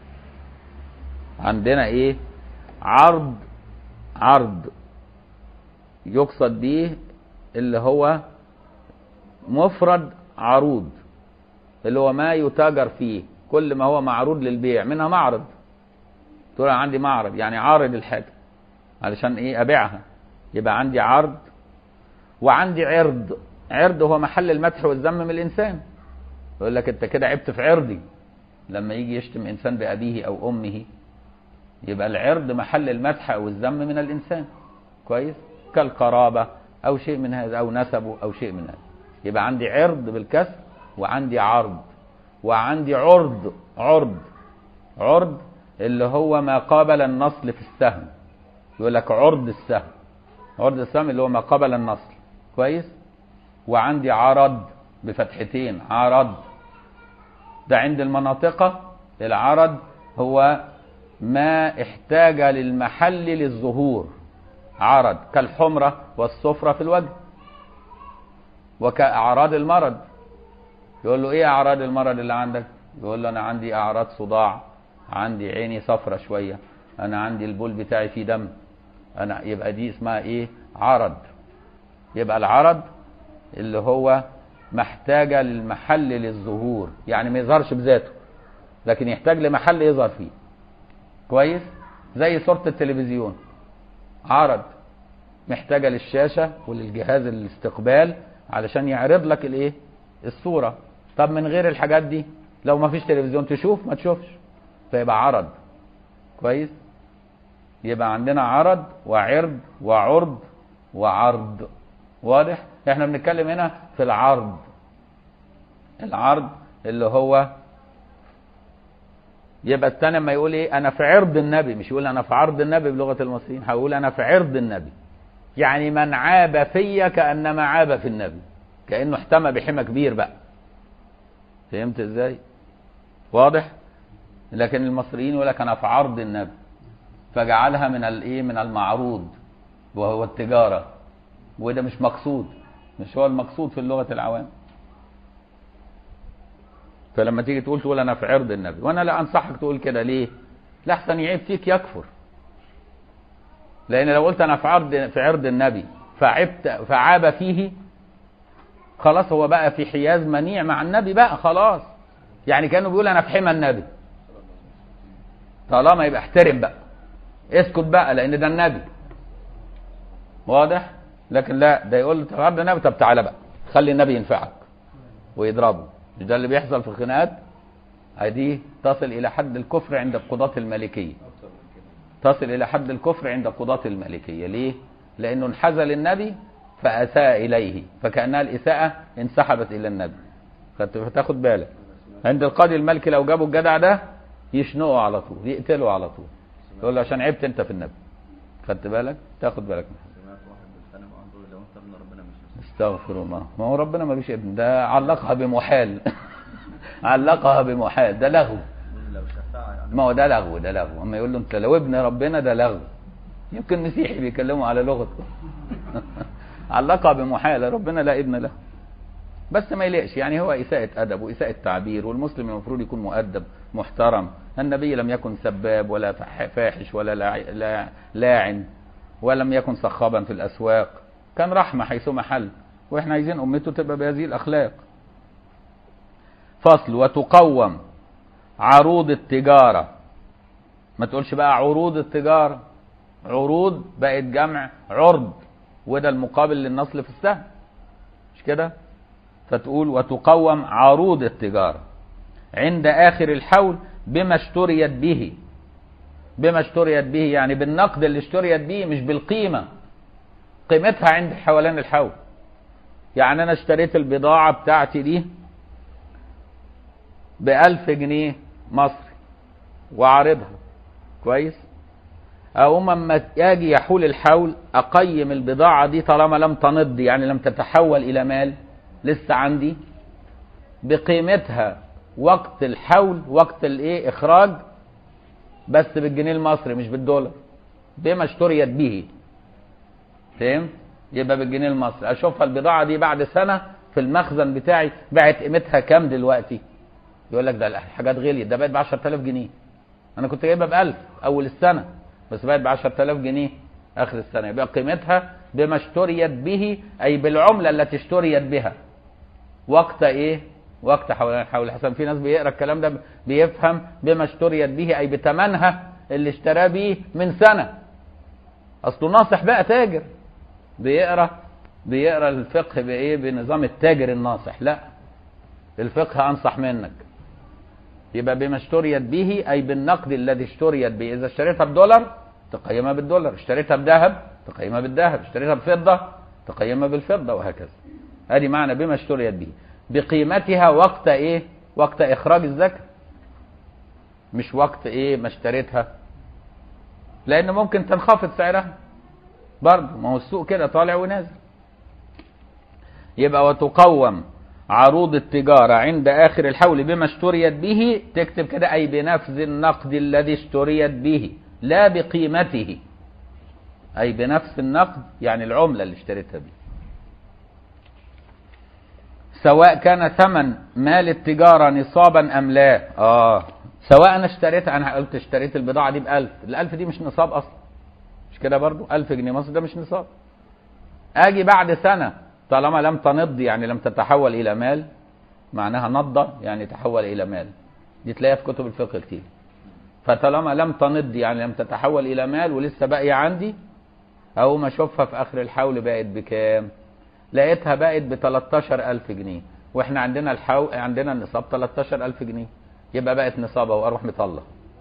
عندنا ايه عرض عرض يقصد به اللي هو مفرد عروض اللي هو ما يتاجر فيه كل ما هو معروض للبيع منها معرض تقول أنا عندي معرض يعني عارض الحاجة علشان ايه ابيعها يبقى عندي عرض وعندي عرض عرض هو محل المدح والذم من الانسان يقول لك انت كده عبت في عرضي لما يجي يشتم انسان بابيه او امه يبقى العرض محل المدح او الذم من الانسان كويس كالقرابه او شيء من هذا او نسبه او شيء من هذا يبقى عندي عرض بالكسر وعندي عرض وعندي عرض عرض عرض اللي هو ما قابل النصل في السهم يقول لك عرض السهم عرض السهم اللي هو ما قابل النصل كويس وعندي عرض بفتحتين عرض ده عند المناطق العرض هو ما احتاج للمحل للظهور عرض كالحمرة والصفرة في الوجه وكأعراض المرض يقول له ايه اعراض المرض اللي عندك يقول له انا عندي اعراض صداع عندي عيني صفرة شوية انا عندي البول بتاعي فيه دم انا يبقى دي اسمها ايه عرض يبقى العرض اللي هو محتاجة للمحل للظهور يعني ما يظهرش بذاته لكن يحتاج لمحل يظهر فيه كويس زي صورة التلفزيون عرض محتاجة للشاشة وللجهاز الاستقبال علشان يعرض لك الايه الصورة طب من غير الحاجات دي لو ما فيش تلفزيون تشوف ما تشوفش فيبقى عرض كويس يبقى عندنا عرض وعرض وعرض وعرض واضح احنا بنتكلم هنا في العرض العرض اللي هو يبقى الثاني لما يقول ايه انا في عرض النبي مش يقول انا في عرض النبي بلغه المصريين هيقول انا في عرض النبي يعني من عاب في كانما عاب في النبي كانه احتمى بحمى كبير بقى فهمت ازاي واضح لكن المصريين يقول لك انا في عرض النبي فجعلها من الايه من المعروض وهو التجاره وده مش مقصود مش هو المقصود في اللغه العوام فلما تيجي تقول تقول انا في عرض النبي وانا لا انصحك تقول كده ليه لحسن يعيب فيك يكفر لان لو قلت انا في عرض في عرض النبي فعبت فعاب فيه خلاص هو بقى في حياز منيع مع النبي بقى خلاص يعني كانه بيقول انا في حمى النبي طالما يبقى احترم بقى اسكت بقى لان ده النبي واضح لكن لا ده يقول له عرض النبي طب تعالى بقى خلي النبي ينفعك ويضربه مش ده اللي بيحصل في الخناقات دي تصل الى حد الكفر عند القضاة المالكية تصل الى حد الكفر عند قضاة المالكية ليه لانه انحاز للنبي فاساء اليه فكانها الاساءة انسحبت الى النبي فتاخد بالك عند القاضي المالكي لو جابوا الجدع ده يشنقه على طول يقتله على طول يقول له عشان عبت انت في النبي خدت بالك تاخد بالك منها سمعت واحد بيتخانق معاه بيقول لو انت ابن ربنا مش مسلم استغفر الله ما هو ربنا ملوش ابن ده علقها بمحال علقها بمحال ده لغو بيقول لو شفاعة يعني ما هو ده لغو ده لغو اما يقول له انت لو ابن ربنا ده لغو يمكن مسيحي بيكلموا على لغته علقها بمحال ربنا لا ابن له بس ما يليقش يعني هو إساءة أدب وإساءة تعبير والمسلم المفروض يكون مؤدب محترم النبي لم يكن سباب ولا فح- فاحش ولا لاع- لا- لاعن ولم يكن صخابا في الأسواق كان رحمة حيث محل وإحنا عايزين أمته تبقى بهذه الأخلاق فصل وتقوم عروض التجارة ما تقولش بقى عروض التجارة عروض بقت جمع عرض وده المقابل للنصل في السهم مش كده فتقول وتقوم عروض التجارة عند آخر الحول بما اشتريت به بما اشتريت به يعني بالنقد اللي اشتريت به مش بالقيمة قيمتها عند حوالين الحول يعني انا اشتريت البضاعة بتاعتي دي بألف جنيه مصري وعارضها كويس اقوم اما اجي يحول الحول اقيم البضاعة دي طالما لم تنض يعني لم تتحول الى مال لسه عندي بقيمتها وقت الحول وقت الايه اخراج بس بالجنيه المصري مش بالدولار بما اشتريت به فهمت يبقى بالجنيه المصري اشوفها البضاعه دي بعد سنه في المخزن بتاعي بقت قيمتها كام دلوقتي يقول لك ده الحاجات غليت ده بقت ب 10000 جنيه انا كنت جايبها ب 1000 اول السنه بس بقت ب 10000 جنيه اخر السنه يبقى قيمتها بما اشتريت به اي بالعمله التي اشتريت بها وقت ايه وقت حول حول حسن في ناس بيقرا الكلام ده بيفهم بما اشتريت به اي بثمنها اللي اشتراه بيه من سنه اصله ناصح بقى تاجر بيقرا بيقرا الفقه بايه بنظام التاجر الناصح لا الفقه انصح منك يبقى بما اشتريت به اي بالنقد الذي اشتريت به اذا اشتريتها بدولار تقيمها بالدولار اشتريتها بذهب تقيمها بالذهب اشتريتها بفضه تقيمها بالفضه وهكذا ادي معنى بما اشتريت به بقيمتها وقت ايه وقت اخراج الزكاه مش وقت ايه ما اشتريتها لان ممكن تنخفض سعرها برضه ما هو السوق كده طالع ونازل يبقى وتقوم عروض التجارة عند آخر الحول بما اشتريت به تكتب كده أي بنفس النقد الذي اشتريت به لا بقيمته أي بنفس النقد يعني العملة اللي اشتريتها به سواء كان ثمن مال التجارة نصابا أم لا آه سواء أنا اشتريتها أنا قلت اشتريت البضاعة دي بألف الألف دي مش نصاب أصلا مش كده برضو ألف جنيه مصر ده مش نصاب أجي بعد سنة طالما لم تنض يعني لم تتحول إلى مال معناها نض يعني تحول إلى مال دي تلاقيها في كتب الفقه كتير فطالما لم تنض يعني لم تتحول إلى مال ولسه باقية عندي أقوم أشوفها في آخر الحول بقت بكام لقيتها بقت ب 13000 جنيه واحنا عندنا الحو... عندنا النصاب 13000 جنيه يبقى بقت نصابه واروح مطلع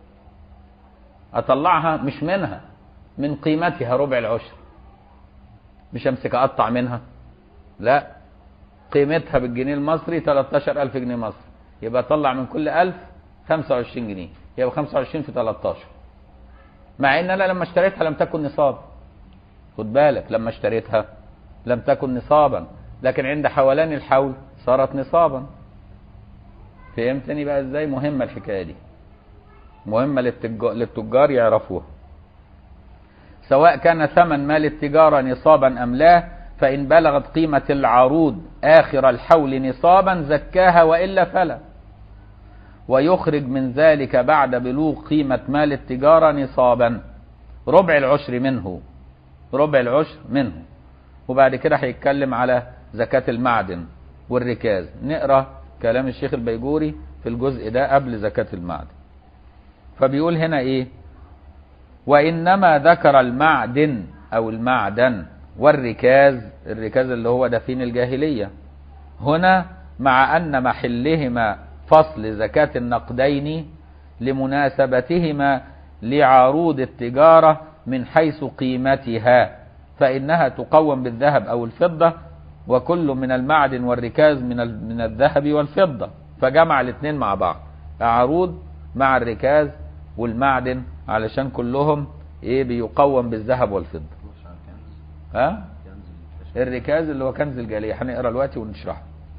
اطلعها مش منها من قيمتها ربع العشر مش امسك اقطع منها لا قيمتها بالجنيه المصري 13000 جنيه مصري يبقى اطلع من كل 1000 25 جنيه يبقى 25 في 13 مع ان انا لما اشتريتها لم تكن نصاب خد بالك لما اشتريتها لم تكن نصابا لكن عند حولان الحول صارت نصابا فهمتني بقى ازاي مهمة الحكاية دي مهمة للتجار, للتجار يعرفوها سواء كان ثمن مال التجارة نصابا أم لا فإن بلغت قيمة العروض آخر الحول نصابا زكاها وإلا فلا ويخرج من ذلك بعد بلوغ قيمة مال التجارة نصابا ربع العشر منه ربع العشر منه وبعد كده هيتكلم على زكاة المعدن والركاز نقرا كلام الشيخ البيجوري في الجزء ده قبل زكاة المعدن فبيقول هنا ايه وانما ذكر المعدن او المعدن والركاز الركاز اللي هو دفين الجاهلية هنا مع ان محلهما فصل زكاة النقدين لمناسبتهما لعروض التجارة من حيث قيمتها فإنها تقوم بالذهب أو الفضة وكل من المعدن والركاز من من الذهب والفضة فجمع الاثنين مع بعض عروض مع الركاز والمعدن علشان كلهم ايه بيقوم بالذهب والفضة مش على الكنز ها كنز التشكيل. الركاز اللي هو كنز الجالية هنقرا دلوقتي ونشرحه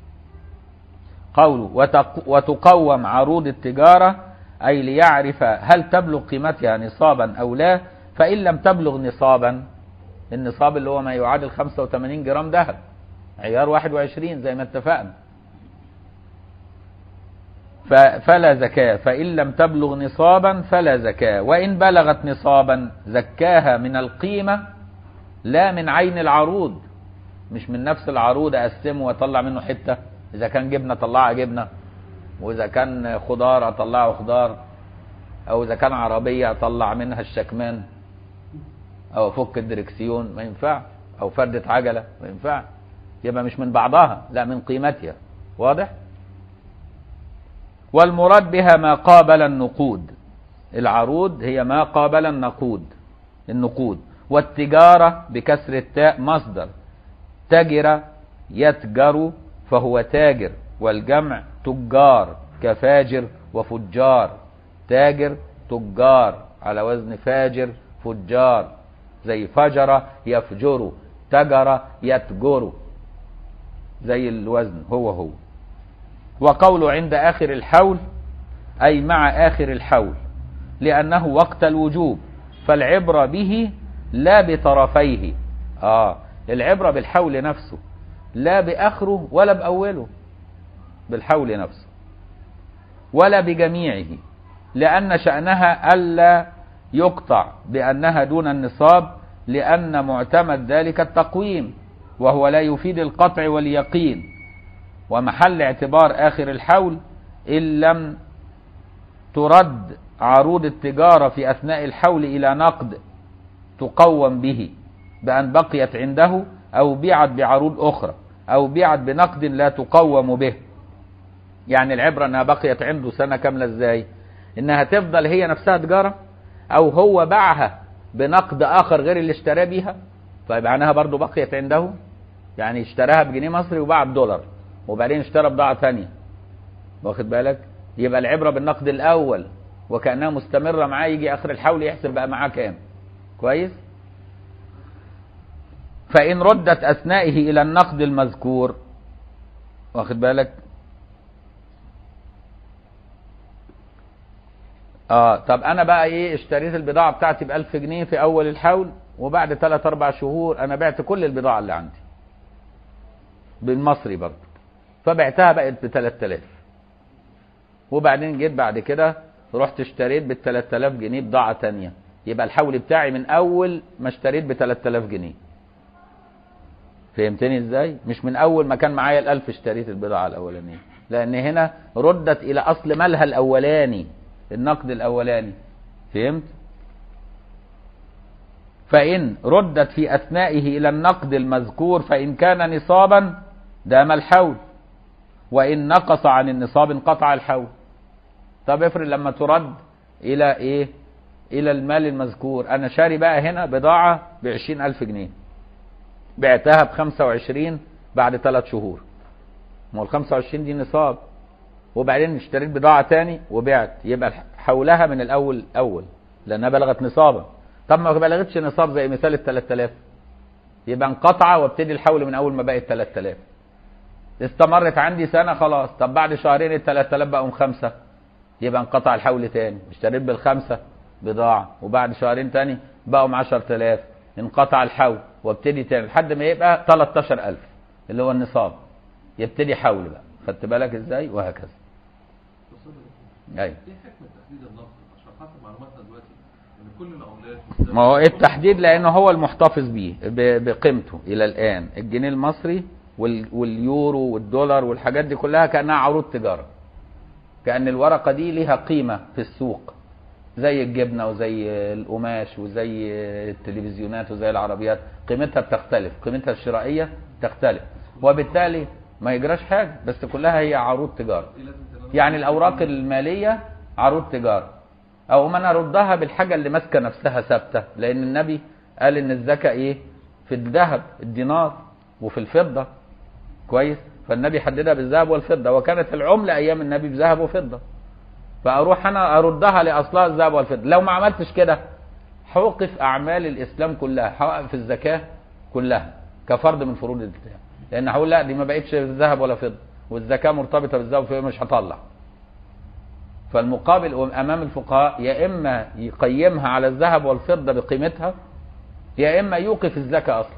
قوله وتق وتقوم عروض التجارة أي ليعرف هل تبلغ قيمتها نصابا أو لا فإن لم تبلغ نصابا النصاب اللي هو ما يعادل 85 جرام ذهب عيار 21 زي ما اتفقنا ف- فلا زكاة فإن لم تبلغ نصابا فلا زكاة وإن بلغت نصابا زكاها من القيمة لا من عين العروض مش من نفس العروض أقسمه وأطلع منه حتة إذا كان جبنة طلعها جبنة وإذا كان خضار أطلعه خضار أو إذا كان عربية أطلع منها الشكمان أو أفك الدركسيون ما ينفع أو فردة عجلة ما ينفع يبقى مش من بعضها لا من قيمتها واضح؟ والمراد بها ما قابل النقود العروض هي ما قابل النقود النقود والتجارة بكسر التاء مصدر تجر يتجر فهو تاجر والجمع تجار كفاجر وفجار تاجر تجار على وزن فاجر فجار زي فجر يفجر تجر يتجر زي الوزن هو هو وقوله عند آخر الحول أي مع آخر الحول لأنه وقت الوجوب فالعبرة به لا بطرفيه آه العبرة بالحول نفسه لا بآخره ولا بأوله بالحول نفسه ولا بجميعه لأن شأنها ألا يقطع بأنها دون النصاب لأن معتمد ذلك التقويم وهو لا يفيد القطع واليقين ومحل اعتبار آخر الحول إن لم ترد عروض التجارة في أثناء الحول إلى نقد تقوم به بأن بقيت عنده أو بيعت بعروض أخرى أو بيعت بنقد لا تقوم به يعني العبرة أنها بقيت عنده سنة كاملة إزاي إنها تفضل هي نفسها تجارة أو هو باعها بنقد آخر غير اللي اشترى بيها فيبقى عنها برضو بقيت عنده يعني اشتراها بجنيه مصري وباع بدولار وبعدين اشترى بضاعة ثانية واخد بالك يبقى العبرة بالنقد الأول وكأنها مستمرة معاه يجي آخر الحول يحسب بقى معاه كام كويس فإن ردت أثنائه إلى النقد المذكور واخد بالك اه طب انا بقى ايه اشتريت البضاعة بتاعتي بألف جنيه في اول الحول وبعد 3 4 شهور انا بعت كل البضاعة اللي عندي بالمصري برضه فبعتها بقت ب 3000 وبعدين جيت بعد كده رحت اشتريت بال 3000 جنيه بضاعة تانية يبقى الحول بتاعي من اول ما اشتريت ب 3000 جنيه فهمتني ازاي مش من اول ما كان معايا الالف اشتريت البضاعة الاولانية لان هنا ردت الى اصل مالها الاولاني النقد الاولاني فهمت فان ردت في اثنائه الى النقد المذكور فان كان نصابا دام الحول وان نقص عن النصاب انقطع الحول طب افرض لما ترد الى ايه الى المال المذكور انا شاري بقى هنا بضاعة بعشرين الف جنيه بعتها بخمسة وعشرين بعد ثلاث شهور ما هو الخمسة وعشرين دي نصاب وبعدين اشتريت بضاعة تاني وبعت يبقى حولها من الأول أول لأنها بلغت نصابا طب ما بلغتش نصاب زي مثال ال 3000 يبقى انقطع وابتدي الحول من أول ما بقت 3000 استمرت عندي سنة خلاص طب بعد شهرين ال 3000 بقوا خمسة يبقى انقطع الحول تاني اشتريت بالخمسة بضاعة وبعد شهرين تاني بقوا 10000 انقطع الحول وابتدي تاني لحد ما يبقى 13000 اللي هو النصاب يبتدي حول بقى خدت بالك ازاي وهكذا ايوه ايه حكمه تحديد النقد عشان حسب معلوماتنا دلوقتي ان كل العملات ما هو إيه التحديد لانه هو المحتفظ بيه ب- بقيمته الى الان الجنيه المصري وال- واليورو والدولار والحاجات دي كلها كانها عروض تجاره كان الورقه دي ليها قيمه في السوق زي الجبنه وزي القماش وزي التلفزيونات وزي العربيات قيمتها بتختلف قيمتها الشرائيه تختلف وبالتالي ما يجراش حاجه بس كلها هي عروض تجاره ايه لازم تبقى يعني الاوراق الماليه عروض تجاره او ما نردها بالحاجه اللي ماسكه نفسها ثابته لان النبي قال ان الزكاه ايه في الذهب الدينار وفي الفضه كويس فالنبي حددها بالذهب والفضه وكانت العمله ايام النبي بذهب وفضه فاروح انا اردها لاصلها الذهب والفضه لو ما عملتش كده هوقف اعمال الاسلام كلها هوقف الزكاه كلها كفرض من فروض الاسلام لان هقول لا دي ما بقتش ذهب ولا فضه والزكاه مرتبطه بالذهب والفضه مش هطلع فالمقابل امام الفقهاء يا اما يقيمها على الذهب والفضه بقيمتها يا اما يوقف الزكاه اصلا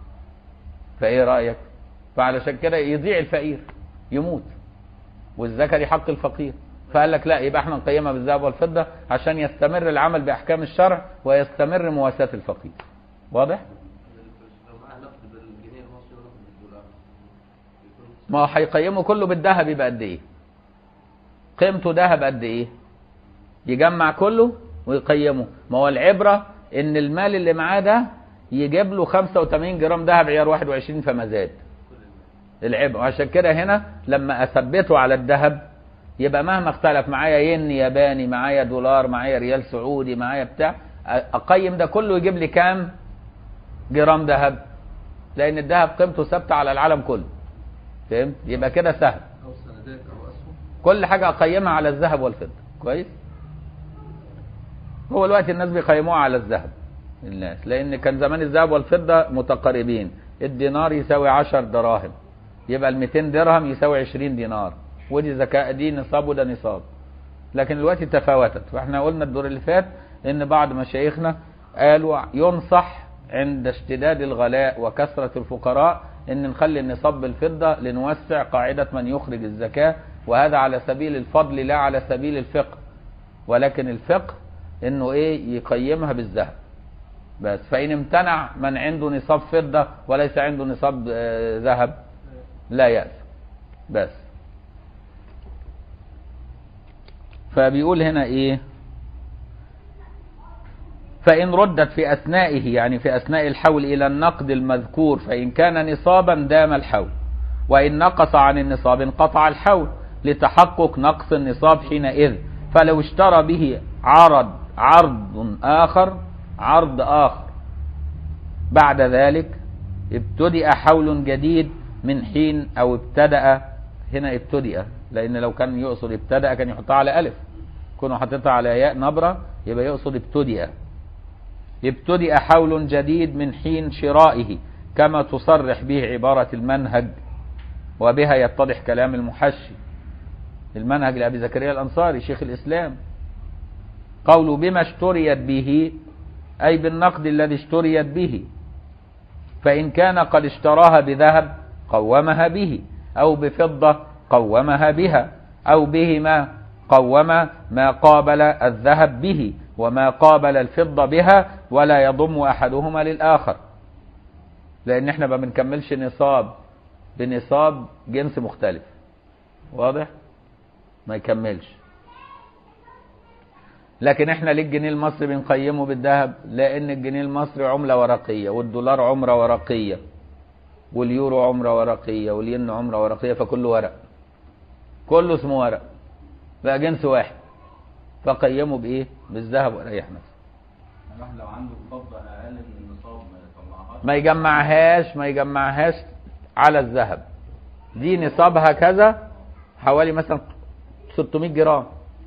فايه رايك فعلشان كده يضيع الفقير يموت والزكاه دي حق الفقير فقال لك لا يبقى احنا نقيمها بالذهب والفضه عشان يستمر العمل باحكام الشرع ويستمر مواساه الفقير واضح لو معاها نقد بالجنيه المصري ونقد بالدولار يكون ما هو هيقيمه كله بالذهب يبقى قد ايه قيمته ذهب قد ايه يجمع كله ويقيمه ما هو العبرة ان المال اللي معاه ده يجيب له 85 جرام ذهب عيار 21 فما زاد العبرة عشان كده هنا لما اثبته على الذهب يبقى مهما اختلف معايا ين ياباني معايا دولار معايا ريال سعودي معايا بتاع اقيم ده كله يجيب لي كام جرام ذهب لان الذهب قيمته ثابته على العالم كله فهمت يبقى كده سهل او سندات او اسهم كل حاجه اقيمها على الذهب والفضه كويس هو الوقت الناس بيقيموها على الذهب الناس لان كان زمان الذهب والفضه متقاربين الدينار يساوي 10 دراهم يبقى ال 200 درهم يساوي 20 دينار ودي زكاه دي نصاب وده نصاب لكن الوقت تفاوتت فاحنا قلنا الدور اللي فات ان بعض مشايخنا قالوا ينصح عند اشتداد الغلاء وكثرة الفقراء ان نخلي النصاب بالفضة لنوسع قاعدة من يخرج الزكاة وهذا على سبيل الفضل لا على سبيل الفقه ولكن الفقه انه ايه يقيمها بالذهب بس فإن امتنع من عنده نصاب فضة وليس عنده نصاب آه، ذهب لا يأس بس فبيقول هنا ايه فإن ردت في أثنائه يعني في أثناء الحول إلى النقد المذكور فإن كان نصابا دام الحول وإن نقص عن النصاب انقطع الحول لتحقق نقص النصاب حينئذ فلو اشترى به عرض عرض آخر عرض آخر بعد ذلك ابتدأ حول جديد من حين أو ابتدأ هنا ابتدأ لأن لو كان يقصد ابتدأ كان يحطها على ألف كونه حاططها على ياء نبرة يبقى يقصد ابتدأ ابتدأ حول جديد من حين شرائه كما تصرح به عبارة المنهج وبها يتضح كلام المحشي المنهج لأبي زكريا الأنصاري شيخ الإسلام قوله بما اشتريت به أي بالنقد الذي اشتريت به فإن كان قد اشتراها بذهب قومها به أو بفضة قومها بها أو بهما قوم ما قابل الذهب به وما قابل الفضة بها ولا يضم أحدهما للآخر لأن احنا ما بنكملش نصاب بنصاب جنس مختلف واضح ما يكملش لكن احنا ليه الجنيه المصري بنقيمه بالذهب لان الجنيه المصري عملة ورقية والدولار عمرة ورقية واليورو عمرة ورقية والين عمرة ورقية فكله ورق كله اسمه ورق بقى جنس واحد فقيمه بايه بالذهب وريح نفسه الواحد لو عنده فضة أقل من النصاب ما يطلعهاش ما يجمعهاش ما يجمعهاش على الذهب دي نصابها كذا حوالي مثلا 600 جرام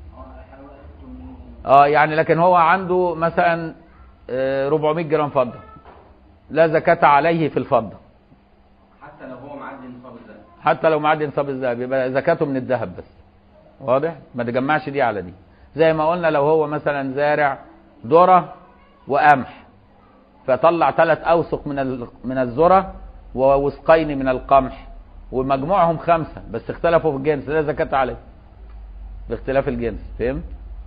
اه يعني لكن هو عنده مثلا آه، 400 جرام فضة لا زكاة عليه في الفضة حتى لو هو معدي نصاب الذهب حتى لو معدي نصاب الذهب يبقى زكاته من الذهب بس واضح ما تجمعش دي على دي زي ما قلنا لو هو مثلا زارع ذرة وقمح فطلع ثلاث اوسق من ال- من الذرة ووسقين من القمح ومجموعهم خمسة بس اختلفوا في الجنس لا زكاة عليه باختلاف الجنس فهمت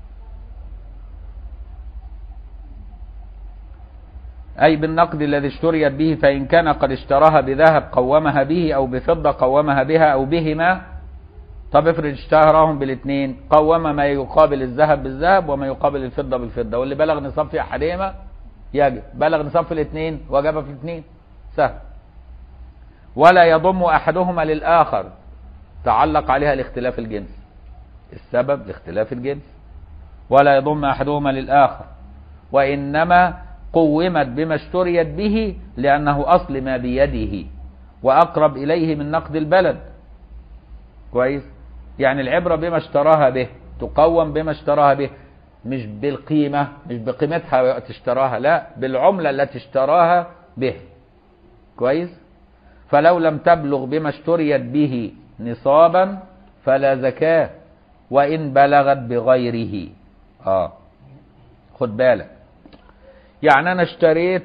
أي بالنقد الذي اشتريت به فإن كان قد اشتراها بذهب قومها به أو بفضة قومها بها أو بهما طب افرض اشتراهم بالاثنين قوم ما يقابل الذهب بالذهب وما يقابل الفضة بالفضة واللي بلغ نصاب في أحدهما يجب بلغ نصاب في الاثنين وجب في الاثنين سهل ولا يضم أحدهما للآخر تعلق عليها الاختلاف الجنس السبب لاختلاف الجنس ولا يضم أحدهما للآخر وإنما قومت بما اشتريت به لأنه أصل ما بيده وأقرب إليه من نقد البلد كويس يعني العبرة بما اشتراها به تقوم بما اشتراها به مش بالقيمة مش بقيمتها وقت اشتراها لا بالعملة التي اشتراها به كويس فلو لم تبلغ بما اشتريت به نصابا فلا زكاة وإن بلغت بغيره اه خد بالك يعني انا اشتريت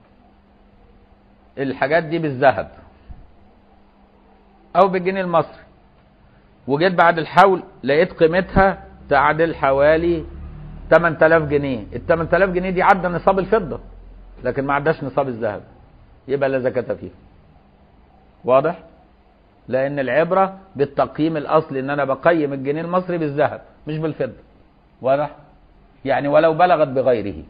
الحاجات دي بالذهب او بالجنيه المصري وجيت بعد الحول لقيت قيمتها تعدل حوالي 8000 جنيه ال 8000 جنيه دي عدى نصاب الفضة لكن ما عداش نصاب الذهب يبقى لا زكاة فيه واضح لان العبرة بالتقييم الاصلي ان انا بقيم الجنيه المصري بالذهب مش بالفضة واضح يعني ولو بلغت بغيره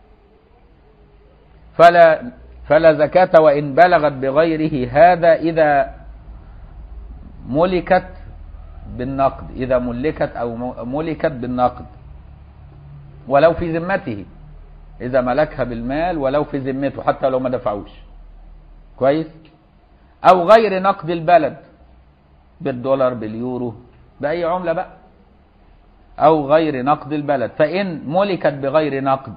فلا فلا زكاة وإن بلغت بغيره هذا إذا ملكت بالنقد إذا ملكت أو م- ملكت بالنقد ولو في ذمته إذا ملكها بالمال ولو في ذمته حتى لو ما دفعوش كويس أو غير نقد البلد بالدولار باليورو بأي عملة بقى أو غير نقد البلد فإن ملكت بغير نقد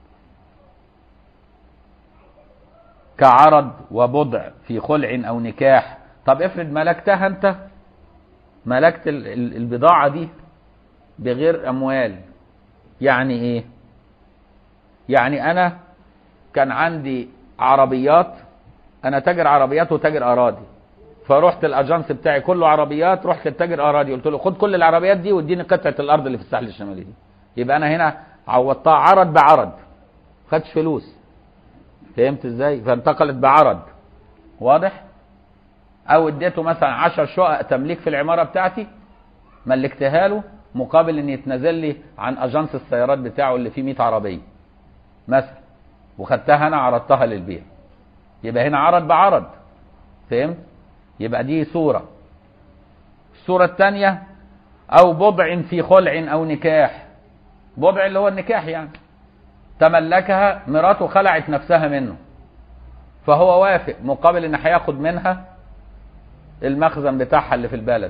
كعرض وبضع في خلع أو نكاح طب افرض ملكتها أنت ملكت ال- ال- البضاعة دي بغير أموال يعني إيه يعني أنا كان عندي عربيات أنا تاجر عربيات وتاجر أراضي فرحت الاجانس بتاعي كله عربيات رحت للتاجر اراضي قلت له خد كل العربيات دي واديني قطعه الارض اللي في الساحل الشمالي دي يبقى انا هنا عوضتها عرض بعرض خدش فلوس فهمت ازاي فانتقلت بعرض واضح او اديته مثلا 10 شقق تمليك في العماره بتاعتي ملكتها له مقابل ان يتنازل لي عن اجانس السيارات بتاعه اللي فيه 100 عربيه مثلا وخدتها انا عرضتها للبيع يبقى هنا عرض بعرض فهمت يبقى دي صورة الصورة الثانية أو بضع في خلع أو نكاح بضع اللي هو النكاح يعني تملكها مراته خلعت نفسها منه فهو وافق مقابل ان هياخد منها المخزن بتاعها اللي في البلد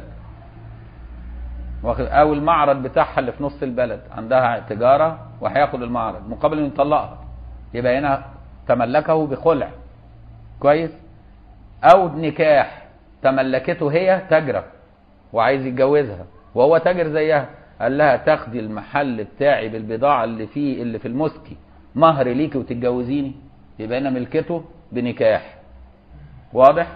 واخد- او المعرض بتاعها اللي في نص البلد عندها تجارة وهياخد المعرض مقابل انه يطلقها يبقى هنا تملكه بخلع كويس او نكاح تملكته هي تاجرة وعايز يتجوزها وهو تاجر زيها قال لها تاخدي المحل بتاعي بالبضاعة اللي فيه اللي في المسكي مهر ليكي وتتجوزيني يبقى هنا ملكته بنكاح واضح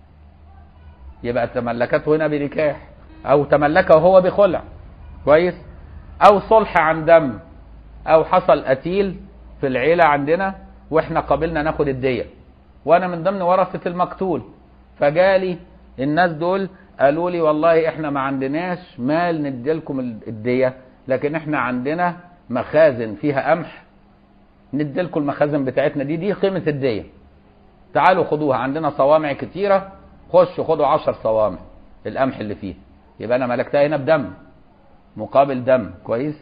يبقى تملكته هنا بنكاح او تملكه هو بخلع كويس او صلح عن دم او حصل قتيل في العيلة عندنا واحنا قابلنا ناخد الدية وانا من ضمن ورثة المقتول فجالي الناس دول قالوا لي والله احنا ما عندناش مال نديلكم الدية لكن احنا عندنا مخازن فيها قمح نديلكم المخازن بتاعتنا دي دي قيمة الدية تعالوا خدوها عندنا صوامع كتيرة خشوا خدوا عشر صوامع القمح اللي فيها يبقى انا ملكتها هنا بدم مقابل دم كويس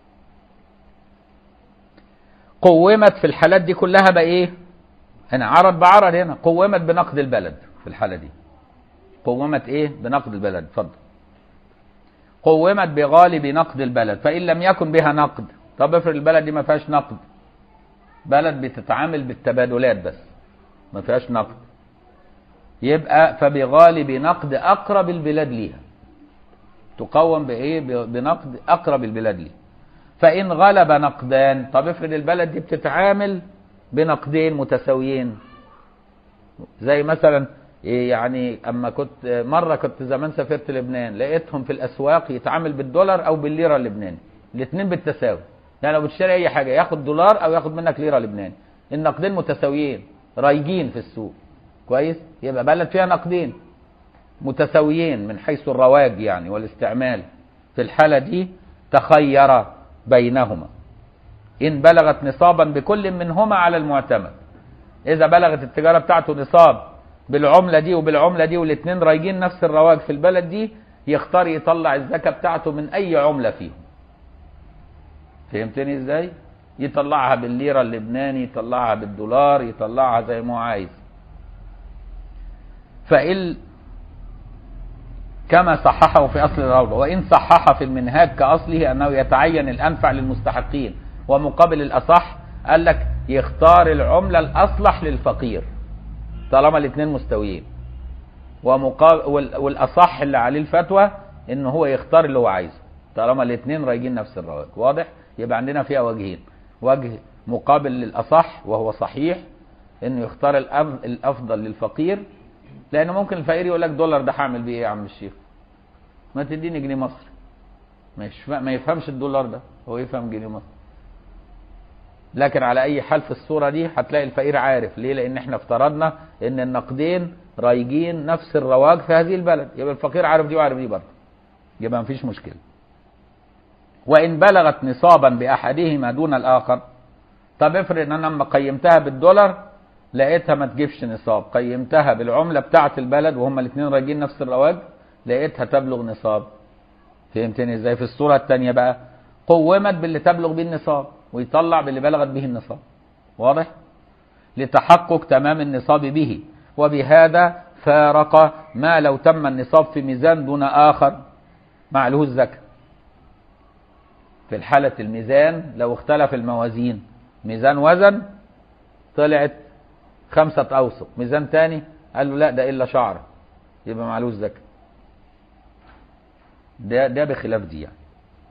قومت في الحالات دي كلها بقى ايه هنا عرض بعرض هنا قومت بنقد البلد في الحالة دي قومت ايه بنقد البلد اتفضل قومت بغالب نقد البلد فإن لم يكن بها نقد طب افرض البلد دي ما فيهاش نقد بلد بتتعامل بالتبادلات بس ما فيهاش نقد يبقى فبغالب نقد أقرب البلاد ليها تقوم بإيه ب- بنقد أقرب البلاد ليها فإن غلب نقدان طب افرض البلد دي بتتعامل بنقدين متساويين زي مثلا إيه يعني اما كنت مره كنت زمان سافرت لبنان لقيتهم في الاسواق يتعامل بالدولار او بالليره اللبناني الاثنين بالتساوي يعني لو بتشتري اي حاجه ياخد دولار او ياخد منك ليره لبناني النقدين متساويين رايجين في السوق كويس يبقى بلد فيها نقدين متساويين من حيث الرواج يعني والاستعمال في الحاله دي تخير بينهما إن بلغت نصابا بكل منهما على المعتمد إذا بلغت التجارة بتاعته نصاب بالعملة دي وبالعملة دي والاثنين رايجين نفس الرواج في البلد دي يختار يطلع الزكاة بتاعته من أي عملة فيهم فهمتني إزاي؟ يطلعها بالليرة اللبناني يطلعها بالدولار يطلعها زي ما هو عايز فإن كما صححه في أصل الروضة وإن صحح في المنهاج كأصله أنه يتعين الأنفع للمستحقين ومقابل الأصح قال لك يختار العملة الأصلح للفقير طالما الاثنين مستويين ومقابل وال- والأصح اللي عليه الفتوى إن هو يختار اللي هو عايزه طالما الاثنين رايجين نفس الرواج واضح يبقى عندنا فيها وجهين وجه مقابل للأصح وهو صحيح إنه يختار الأف- الأفضل للفقير لان ممكن الفقير يقول لك دولار ده هعمل بيه ايه يا عم الشيخ ما تديني جنيه مصري مش فا... ما يفهمش الدولار ده هو يفهم جنيه مصري لكن على اي حال في الصوره دي هتلاقي الفقير عارف ليه لان احنا افترضنا ان النقدين رايجين نفس الرواج في هذه البلد يبقى الفقير عارف دي وعارف دي برضه يبقى مفيش مشكله وان بلغت نصابا باحدهما دون الاخر طب افرض ان انا لما قيمتها بالدولار لقيتها ما تجيبش نصاب قيمتها بالعملة بتاعة البلد وهما الاثنين رايجين نفس الرواج لقيتها تبلغ نصاب فهمتني ازاي في الصورة الثانية بقى قومت باللي تبلغ به النصاب ويطلع باللي بلغت به النصاب واضح لتحقق تمام النصاب به وبهذا فارق ما لو تم النصاب في ميزان دون آخر معله الزكاة في الحالة الميزان لو اختلف الموازين ميزان وزن طلعت خمسة أوسق ميزان تاني قال له لا ده إلا شعرة يبقى معلوش زكاة ده ده بخلاف دي يعني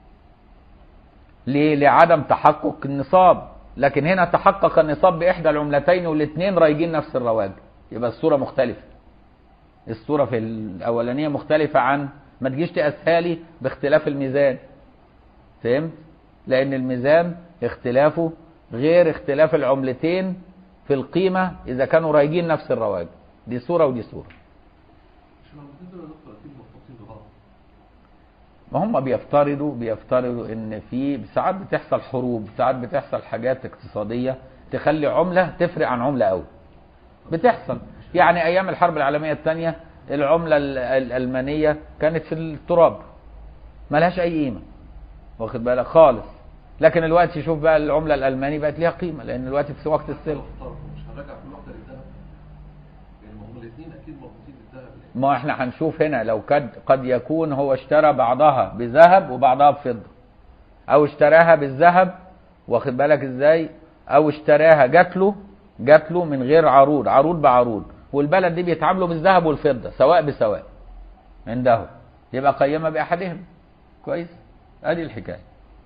ليه لعدم تحقق النصاب لكن هنا تحقق النصاب بإحدى العملتين والاثنين رايجين نفس الرواج يبقى الصورة مختلفة الصورة في الأولانية مختلفة عن ما تجيش تقاسها لي باختلاف الميزان فهمت؟ لأن الميزان اختلافه غير اختلاف العملتين في القيمة إذا كانوا رايجين نفس الرواج دي صورة ودي صورة مش المفروض دول يا دكتور اكيد مرتبطين ببعض ما هم بيفترضوا بيفترضوا ان في ساعات بتحصل حروب ساعات بتحصل حاجات اقتصاديه تخلي عمله تفرق عن عمله قوي بتحصل يعني ايام الحرب العالميه الثانيه العمله ال- الالمانيه كانت في التراب ملهاش اي قيمه واخد بالك خالص لكن الوقت شوف بقى العمله الالماني بقت ليها قيمه لان الوقت في وقت السلم مش هنرجع كل واحده للذهب يعني ما هم الاثنين اكيد مربوطين بالذهب ما احنا هنشوف هنا لو قد قد يكون هو اشترى بعضها بذهب وبعضها بفضة او اشتراها بالذهب واخد بالك ازاي او اشتراها جات له جات له من غير عروض عروض بعروض والبلد دي بيتعاملوا بالذهب والفضة سواء بسواء عنده يبقى قيمة بأحدهم كويس ادي الحكاية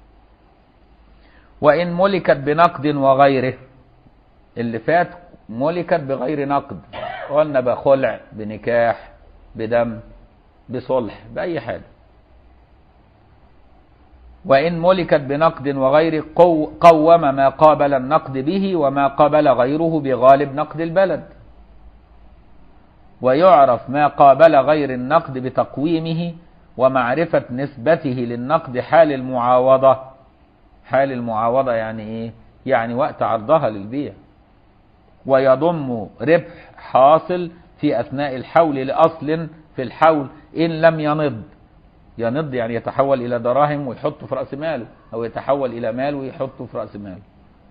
وإن ملكت بنقد وغيره اللي فات ملكت بغير نقد قلنا بخلع بنكاح بدم بصلح بأي حاجة وإن ملكت بنقد وغيره قو قوم ما قابل النقد به وما قابل غيره بغالب نقد البلد ويعرف ما قابل غير النقد بتقويمه ومعرفة نسبته للنقد حال المعاوضة حال المعاوضة يعني إيه؟ يعني وقت عرضها للبيع ويضم ربح حاصل في أثناء الحول لأصل في الحول إن لم ينض ينض يعني يتحول إلى دراهم ويحطه في رأس ماله أو يتحول إلى مال ويحطه في رأس ماله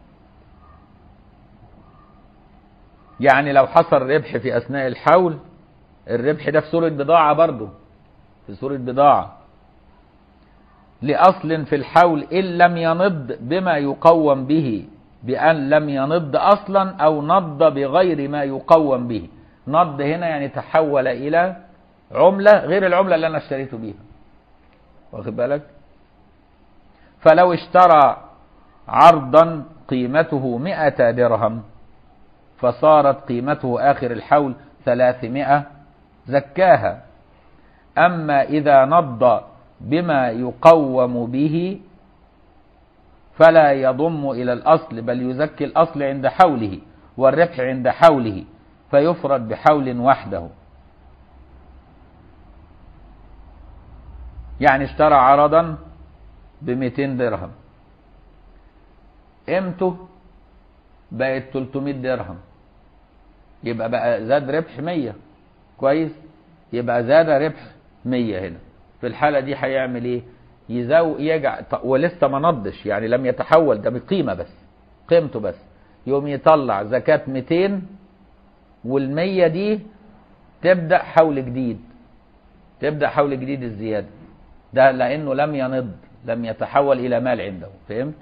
يعني لو حصل ربح في أثناء الحول الربح ده في صورة بضاعة برضه في صورة بضاعة لأصل في الحول إن لم ينض بما يقوم به بأن لم ينض أصلا أو نض بغير ما يقوم به نض هنا يعني تحول إلى عملة غير العملة اللي أنا اشتريته بيها واخد بالك فلو اشترى عرضا قيمته مئة درهم فصارت قيمته آخر الحول ثلاثمائة زكاها أما إذا نض بما يقوم به فلا يضم إلى الأصل بل يزكي الأصل عند حوله والربح عند حوله فيفرد بحول وحده يعني اشترى عرضا ب 200 درهم قيمته بقت 300 درهم يبقى بقى زاد ربح 100 كويس يبقى زاد ربح 100 هنا في الحالة دي هيعمل ايه يزو يجع ولسه ما نضش يعني لم يتحول ده بقيمة بس قيمته بس يوم يطلع زكاة 200 والمية دي تبدأ حول جديد تبدأ حول جديد الزيادة ده لأنه لم ينض لم يتحول إلى مال عنده فهمت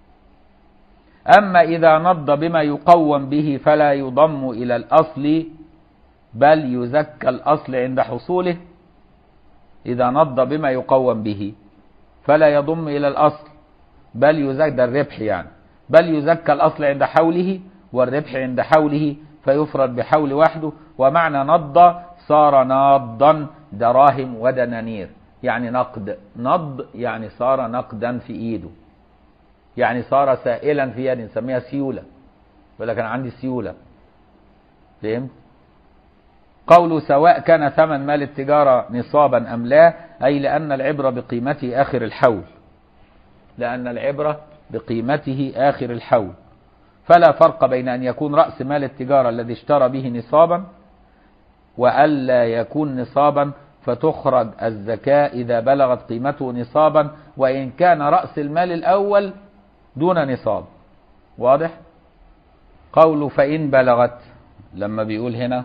أما إذا نض بما يقوم به فلا يضم إلى الأصل بل يزكى الأصل عند حصوله إذا نض بما يقوم به فلا يضم إلى الأصل بل يزكى ده الربح يعني بل يزكى الأصل عند حوله والربح عند حوله فيفرد بحول وحده ومعنى نض صار ناضا دراهم ودنانير يعني نقد نض يعني صار نقدا في ايده يعني صار سائلا في يد نسميها سيولة يقول لك انا عندي سيولة فهمت قوله سواء كان ثمن مال التجارة نصابا أم لا أي لأن العبرة بقيمته آخر الحول لأن العبرة بقيمته آخر الحول فلا فرق بين أن يكون رأس مال التجارة الذي اشترى به نصابا وألا يكون نصابا فتخرج الزكاة إذا بلغت قيمته نصابا وإن كان رأس المال الأول دون نصاب واضح قوله فإن بلغت لما بيقول هنا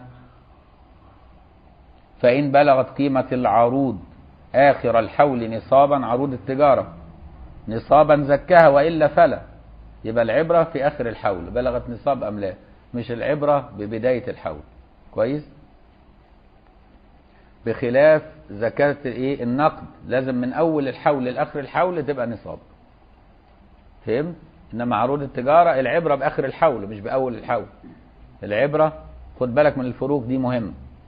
فإن بلغت قيمة العروض آخر الحول نصابا عروض التجارة نصابا زكاها وإلا فلا يبقى العبرة في آخر الحول بلغت نصاب أم لا مش العبرة ببداية الحول كويس بخلاف زكاة الايه النقد لازم من أول الحول لآخر الحول تبقى نصاب فهمت إنما عروض التجارة العبرة بآخر الحول مش بأول الحول العبرة خد بالك من الفروق دي مهمة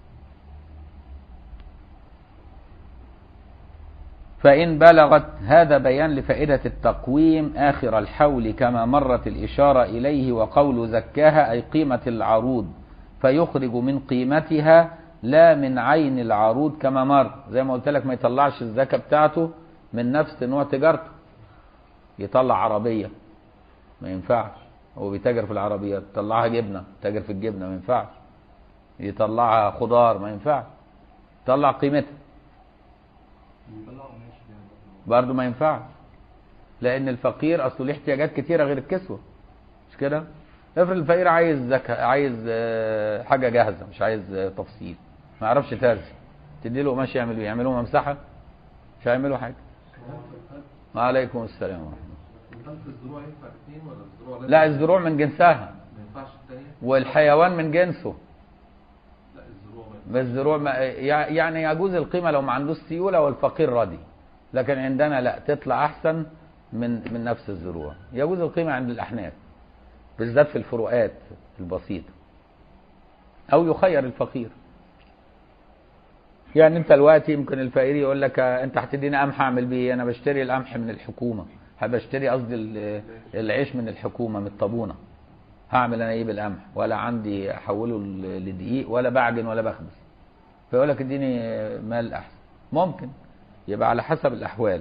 فإن بلغت هذا بيان لفائدة التقويم آخر الحول كما مرت الإشارة إليه وقول زكاها أي قيمة العروض فيخرج من قيمتها لا من عين العروض كما مر زي ما قلت لك ما يطلعش الزكاة بتاعته من نفس نوع تجارته يطلع عربية ما ينفعش هو بيتاجر في العربيات يطلعها جبنة تاجر في الجبنة ما ينفعش يطلعها خضار ما ينفعش يطلع قيمتها برضه ما ينفعش لان الفقير اصله ليه احتياجات كتيره غير الكسوه مش كده افرض الفقير عايز زكاة عايز آه، حاجه جاهزه مش عايز آه، تفصيل ما يعرفش ترزي تدي له قماش يعمل ايه يعملوا ممسحه مش هيعملوا حاجه وعليكم السلام ورحمه الله هل في الزروع ينفع الاثنين ولا الزروع لازم- لا الزروع من جنسها ما ينفعش الثانية؟ والحيوان من جنسه لا الزروع ما ينفعش. بس الزروع ما يع- يعني يجوز القيمه لو ما عندوش سيوله والفقير راضي لكن عندنا لا تطلع احسن من من نفس الزروع يجوز القيمه عند الاحناف بالذات في الفروقات البسيطه او يخير الفقير يعني انت دلوقتي يمكن الفقير يقول لك آه، انت هتديني قمح اعمل بيه إيه؟ انا بشتري القمح من الحكومه بشتري قصدي ال- العيش من الحكومه من الطابونه هعمل انا ايه بالقمح ولا عندي احوله ل- لدقيق ولا بعجن ولا بخبز فيقول لك اديني مال احسن ممكن يبقى على حسب الاحوال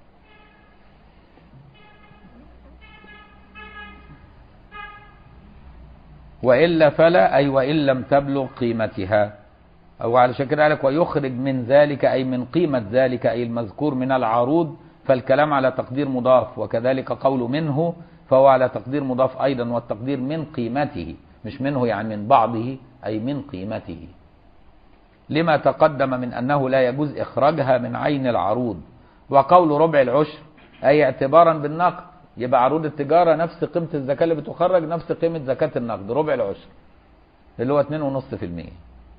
والا فلا اي وان لم تبلغ قيمتها او علشان كده قال لك ويخرج من ذلك اي من قيمه ذلك اي المذكور من العروض فالكلام على تقدير مضاف وكذلك قول منه فهو على تقدير مضاف ايضا والتقدير من قيمته مش منه يعني من بعضه اي من قيمته لما تقدم من انه لا يجوز اخراجها من عين العروض وقول ربع العشر اي اعتبارا بالنقد يبقى عروض التجاره نفس قيمه الزكاه اللي بتخرج نفس قيمه زكاه النقد ربع العشر اللي هو 2.5%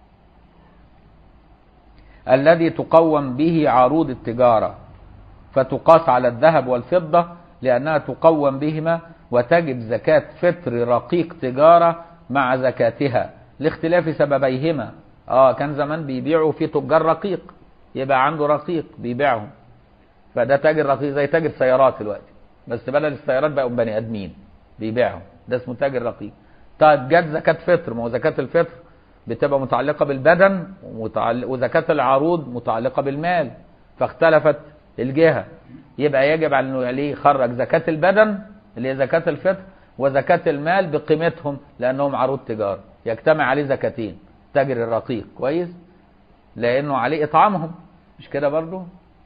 الذي تقوم به عروض التجاره فتقاس على الذهب والفضه لانها تقوم بهما وتجب زكاه فطر رقيق تجاره مع زكاتها لاختلاف سببيهما اه كان زمان بيبيعوا في تجار رقيق يبقى عنده رقيق بيبيعهم فده تاجر رقيق زي تاجر سيارات دلوقتي بس بدل السيارات بقوا بني ادمين بيبيعهم ده اسمه تاجر رقيق طيب جت زكاه فطر ما هو زكاه الفطر بتبقى متعلقه بالبدن ومتعل- وزكاه العروض متعلقه بالمال فاختلفت الجهه يبقى يجب على انه عليه يخرج زكاه البدن اللي هي زكاه الفطر وزكاه المال بقيمتهم لانهم عروض تجاره يجتمع عليه زكاتين تاجر الرقيق كويس لانه عليه اطعامهم مش كده برضه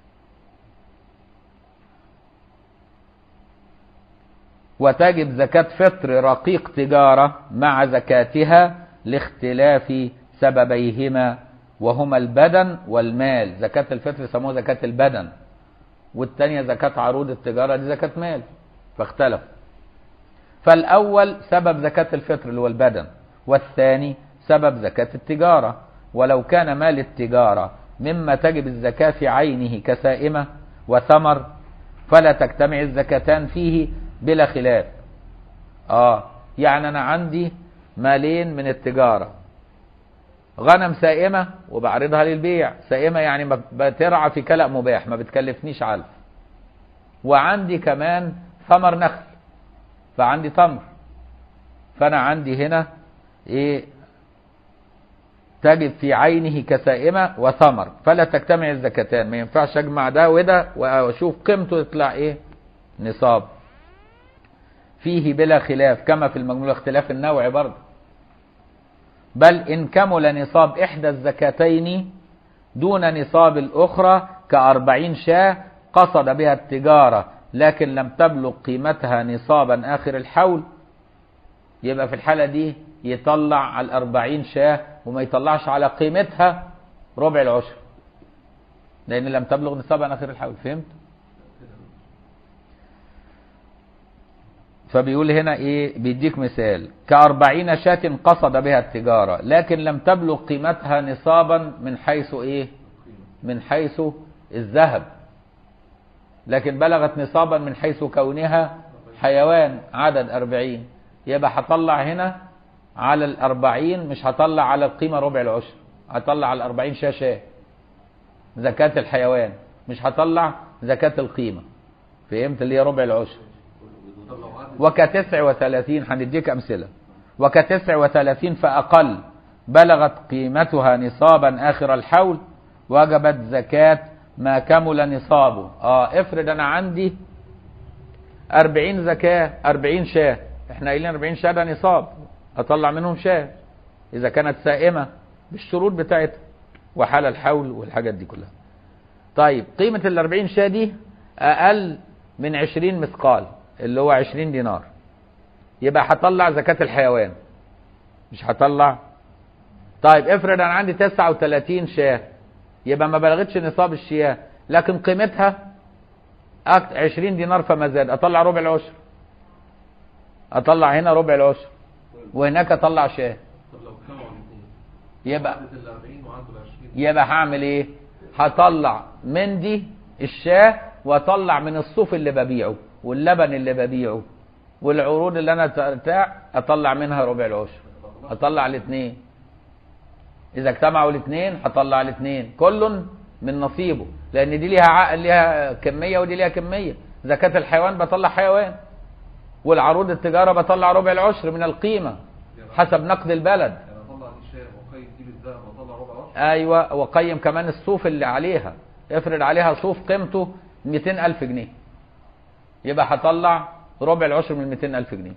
وتجب زكاة فطر رقيق تجارة مع زكاتها لاختلاف سببيهما وهما البدن والمال زكاة الفطر يسموها زكاة البدن والتانية زكاة عروض التجارة دي زكاة مال فاختلف فالأول سبب زكاة الفطر اللي هو البدن والثاني سبب زكاة التجارة ولو كان مال التجارة مما تجب الزكاة في عينه كسائمة وثمر فلا تجتمع الزكاتان فيه بلا خلاف اه يعني انا عندي مالين من التجارة غنم سائمة وبعرضها للبيع سائمة يعني ما بترعى في كلأ مباح ما بتكلفنيش علف وعندي كمان ثمر نخل فعندي تمر فانا عندي هنا ايه تجد في عينه كسائمة وثمر فلا تجتمع الزكاتان ما ينفعش اجمع ده وده واشوف قيمته يطلع ايه نصاب فيه بلا خلاف كما في المجموع اختلاف النوع برضه بل إن كمل نصاب إحدى الزكاتين دون نصاب الأخرى كأربعين شاة قصد بها التجارة لكن لم تبلغ قيمتها نصابا آخر الحول يبقى في الحالة دي يطلع على الأربعين شاة وما يطلعش على قيمتها ربع العشر لأن لم تبلغ نصابا آخر الحول فهمت؟ فبيقول هنا ايه بيديك مثال كأربعين شاة قصد بها التجارة لكن لم تبلغ قيمتها نصابا من حيث ايه من حيث الذهب لكن بلغت نصابا من حيث كونها حيوان عدد أربعين يبقى هطلع هنا على الأربعين مش هطلع على القيمة ربع العشر هطلع على الأربعين شاة شاة زكاة الحيوان مش هطلع زكاة القيمة فهمت اللي هي ربع العشر طب لو عدد وكتسع وثلاثين هنديك أمثلة وكتسع وثلاثين فأقل بلغت قيمتها نصابا آخر الحول وجبت زكاة ما كمل نصابه اه افرض انا عندي أربعين زكاة أربعين شاة احنا قايلين أربعين شاة ده نصاب اطلع منهم شاة اذا كانت سائمة بالشروط بتاعتها وحال الحول والحاجات دي كلها طيب قيمة الأربعين شاة دي أقل من عشرين مثقال اللي هو عشرين دينار يبقى هطلع زكاة الحيوان مش هطلع طيب افرض انا عندي 39 شاة يبقى ما بلغتش نصاب الشياه لكن قيمتها أكت- 20 دينار فما زاد اطلع ربع العشر اطلع هنا ربع العشر وهناك اطلع شاه طب لو كانوا عن اثنين يبقى عدد ال 40 وعدد ال 20 يبقى هعمل ايه هطلع من دي الشاه واطلع من الصوف اللي ببيعه واللبن اللي ببيعه والعروض اللي انا بتاع اطلع منها ربع العشر اطلع الاثنين اذا اجتمعوا الاثنين هطلع الاثنين كل من نصيبه لان دي ليها عقل ليها كميه ودي ليها كميه زكاه الحيوان بطلع حيوان والعروض التجاره بطلع ربع العشر من القيمه حسب نقد البلد يعني اطلع دي شاي وقيد دي بالذهب واطلع ربع عشر ايوه وقيم كمان الصوف اللي عليها افرض عليها صوف قيمته 200 الف جنيه يبقى هطلع ربع العشر من 200 الف جنيه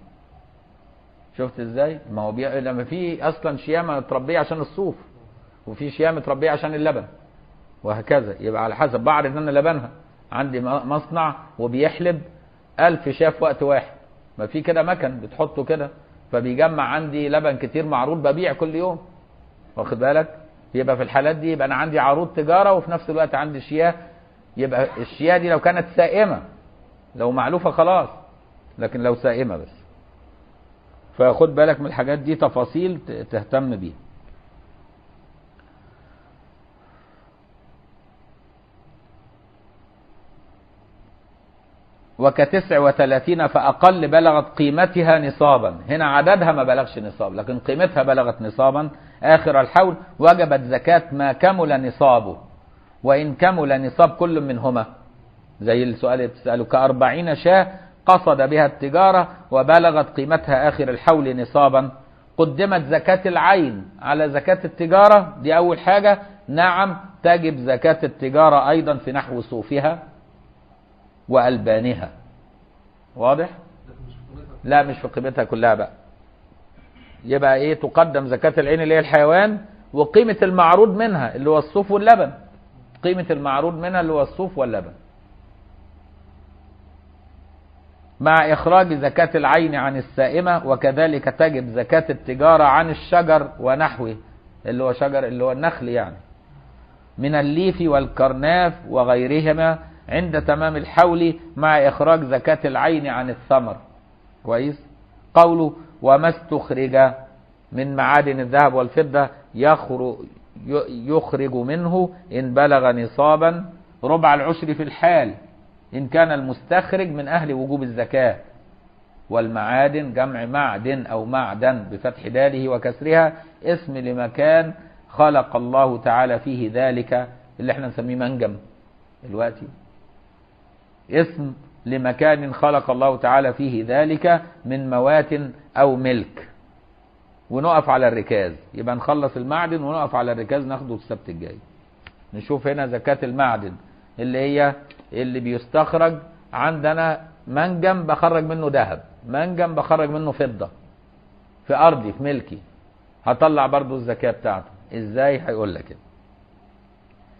شفت ازاي ما هو بي... لما في اصلا شيامه متربيه عشان الصوف وفي شيامه متربيه عشان اللبن وهكذا يبقى على حسب بعرض انا لبنها عندي م- مصنع وبيحلب ألف شاة في وقت واحد ما في كده مكن بتحطه كده فبيجمع عندي لبن كتير معروض ببيع كل يوم واخد بالك يبقى في الحالات دي يبقى انا عندي عروض تجاره وفي نفس الوقت عندي شياه يبقى الشياه دي لو كانت سائمه لو معلوفه خلاص لكن لو سائمه بس فخد بالك من الحاجات دي تفاصيل ت- تهتم بيها وكتسع وثلاثين فأقل بلغت قيمتها نصابا هنا عددها ما بلغش نصاب لكن قيمتها بلغت نصابا آخر الحول وجبت زكاة ما كمل نصابه وإن كمل نصاب كل منهما زي السؤال اللي بتسأله كأربعين شاة قصد بها التجارة وبلغت قيمتها آخر الحول نصابا قدمت زكاة العين على زكاة التجارة دي أول حاجة نعم تجب زكاة التجارة أيضا في نحو صوفها وألبانها واضح؟ لكن مش في قيمتها لا مش في قيمتها كلها بقى يبقى ايه تقدم زكاة العين اللي هي الحيوان وقيمة المعروض منها اللي هو الصوف واللبن قيمة المعروض منها اللي هو الصوف واللبن مع إخراج زكاة العين عن السائمة وكذلك تجب زكاة التجارة عن الشجر ونحوه اللي هو شجر اللي هو النخل يعني من الليف والكرناف وغيرهما عند تمام الحول مع إخراج زكاة العين عن الثمر كويس قوله وما استخرج من معادن الذهب والفضة يخرج يخرج منه إن بلغ نصابا ربع العشر في الحال إن كان المستخرج من أهل وجوب الزكاة والمعادن جمع معدن أو معدن بفتح داله وكسرها اسم لمكان خلق الله تعالى فيه ذلك اللي احنا نسميه منجم دلوقتي اسم لمكان خلق الله تعالى فيه ذلك من موات أو ملك ونقف على الركاز يبقى نخلص المعدن ونقف على الركاز ناخده السبت الجاي نشوف هنا زكاة المعدن اللي هي اللي بيستخرج عندنا منجم بخرج منه ذهب منجم بخرج منه فضة في أرضي في ملكي هطلع برضو الزكاة بتاعته ازاي هيقول لك كده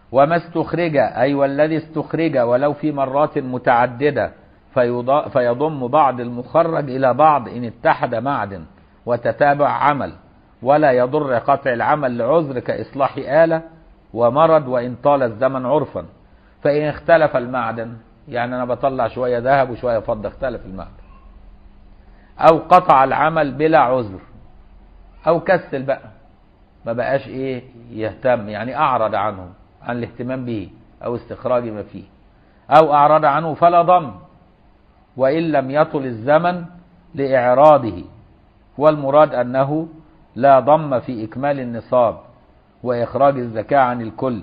وما استخرج أي والذي استخرج ولو في مرات متعددة فيض- فيضم بعض المخرج إلى بعض إن اتحد معدن وتتابع عمل ولا يضر قطع العمل لعذر كإصلاح آلة ومرض وإن طال الزمن عرفا فإن اختلف المعدن يعني أنا بطلع شوية ذهب وشوية فضة اختلف المعدن أو قطع العمل بلا عذر أو كسل بقى ما بقاش إيه يهتم يعني أعرض عنه عن الاهتمام به أو استخراج ما فيه أو أعرض عنه فلا ضم وإن لم يطل الزمن لإعراضه والمراد أنه لا ضم في إكمال النصاب وإخراج الزكاة عن الكل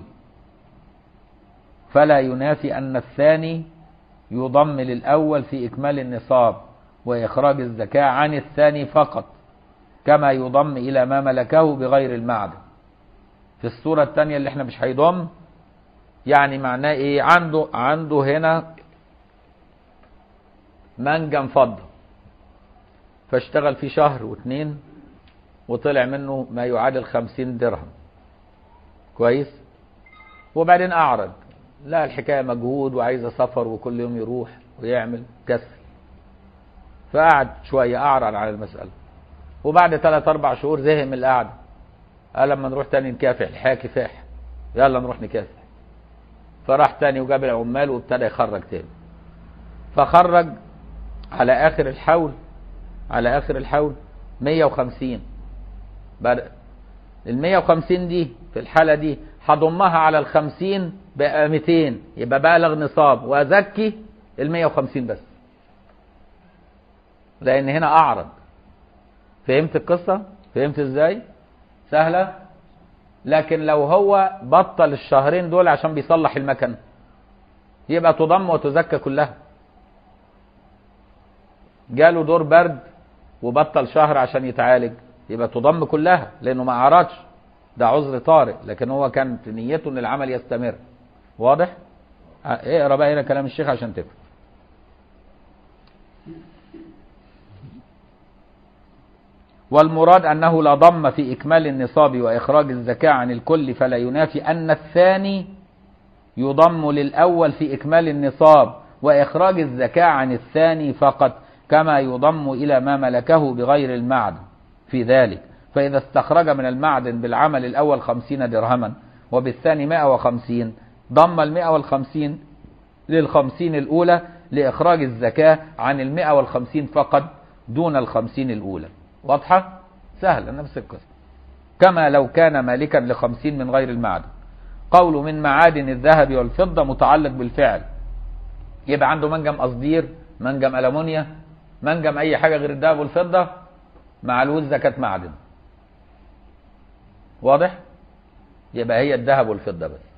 فلا ينافي أن الثاني يضم للأول في إكمال النصاب وإخراج الزكاة عن الثاني فقط كما يضم إلى ما ملكه بغير المعدن في الصورة الثانية اللي احنا مش هيضم يعني معناه ايه عنده عنده هنا منجم فضة فاشتغل فيه شهر واتنين وطلع منه ما يعادل خمسين درهم كويس وبعدين أعرض لا الحكاية مجهود وعايزة سفر وكل يوم يروح ويعمل كسل فقعد شوية أعرض على المسألة وبعد ثلاث أربع شهور زهق من القعدة قال لما نروح تاني نكافح الحياة كفاح يلا نروح نكافح فراح تاني وجاب العمال وابتدى يخرج تاني فخرج على آخر الحول على آخر الحول 150 بدأ ال 150 دي في الحالة دي هضمها على ال 50 بقى 200 يبقى بالغ نصاب وازكي ال 150 بس لأن هنا أعرض فهمت القصة؟ فهمت ازاي؟ سهلة؟ لكن لو هو بطل الشهرين دول عشان بيصلح المكن يبقى تضم وتزكى كلها جاله دور برد وبطل شهر عشان يتعالج يبقى تضم كلها لانه ما اعرضش ده عذر طارئ لكن هو كان في نيته ان العمل يستمر واضح اقرا بقى هنا كلام الشيخ عشان تفهم والمراد أنه لا ضم في إكمال النصاب وإخراج الزكاة عن الكل فلا ينافي أن الثاني يضم للأول في إكمال النصاب وإخراج الزكاة عن الثاني فقط كما يضم إلى ما ملكه بغير المعدن في ذلك فإذا استخرج من المعدن بالعمل الأول خمسين درهما وبالثاني مائة وخمسين ضم المائة والخمسين للخمسين الأولى لإخراج الزكاة عن المائة والخمسين فقط دون الخمسين الأولى واضحة؟ سهلة نفس القصة كما لو كان مالكا لخمسين من غير المعدن قول من معادن الذهب والفضة متعلق بالفعل يبقى عنده منجم قصدير منجم ألمونيا منجم أي حاجة غير الذهب والفضة معلوش زكاة معدن واضح؟ يبقى هي الذهب والفضة بس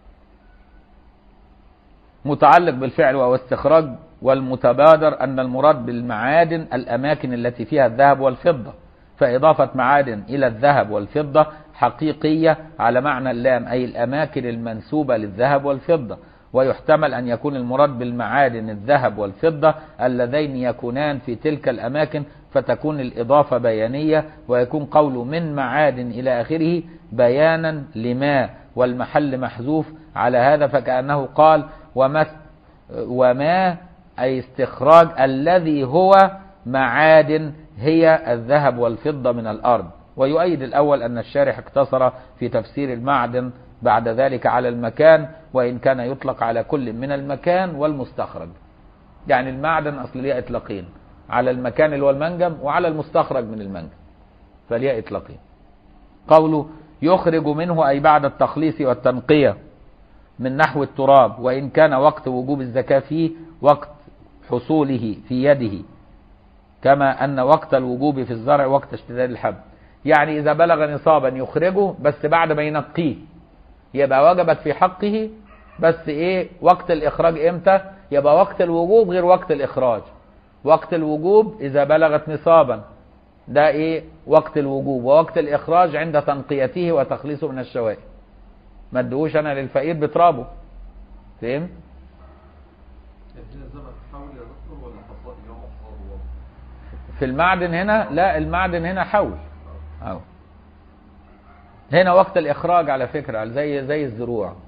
متعلق بالفعل وهو استخراج والمتبادر أن المراد بالمعادن الأماكن التي فيها الذهب والفضة فإضافة معادن إلى الذهب والفضة حقيقية على معنى اللام أي الأماكن المنسوبة للذهب والفضة ويحتمل أن يكون المراد بالمعادن الذهب والفضة اللذين يكونان في تلك الأماكن فتكون الإضافة بيانية ويكون قول من معادن إلى آخره بيانا لما والمحل محذوف على هذا فكأنه قال وما وما أي استخراج الذي هو معادن هي الذهب والفضة من الأرض ويؤيد الأول أن الشارح اقتصر في تفسير المعدن بعد ذلك على المكان وإن كان يطلق على كل من المكان والمستخرج يعني المعدن أصل ليه إطلاقين على المكان اللي هو المنجم وعلى المستخرج من المنجم فليه إطلاقين قوله يخرج منه أي بعد التخليص والتنقية من نحو التراب وإن كان وقت وجوب الزكاة فيه وقت حصوله في يده كما أن وقت الوجوب في الزرع وقت اشتداد الحب يعني إذا بلغ نصابا يخرجه بس بعد ما ينقيه يبقى وجبت في حقه بس إيه وقت الإخراج إمتى يبقى وقت الوجوب غير وقت الإخراج وقت الوجوب إذا بلغت نصابا ده إيه وقت الوجوب ووقت الإخراج عند تنقيته وتخليصه من الشوائب ما ادوش أنا للفقير بترابه فهمت الجنة زمن حول يا دكتور ولا حصاد يوم حصاد في المعدن هنا لا المعدن هنا حول أو. هنا وقت الإخراج على فكرة زي زي الزروع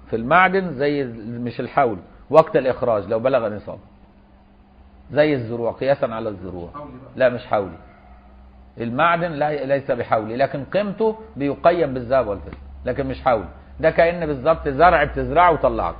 في المعدن زي مش الحول وقت الإخراج لو بلغ نصاب زي الزروع قياسا على الزروع لا مش حولي المعدن لا ليس بحولي لكن قيمته بيقيم بالذهب والفضة لكن مش حولي ده كأن بالظبط زرع بتزرعه وطلعته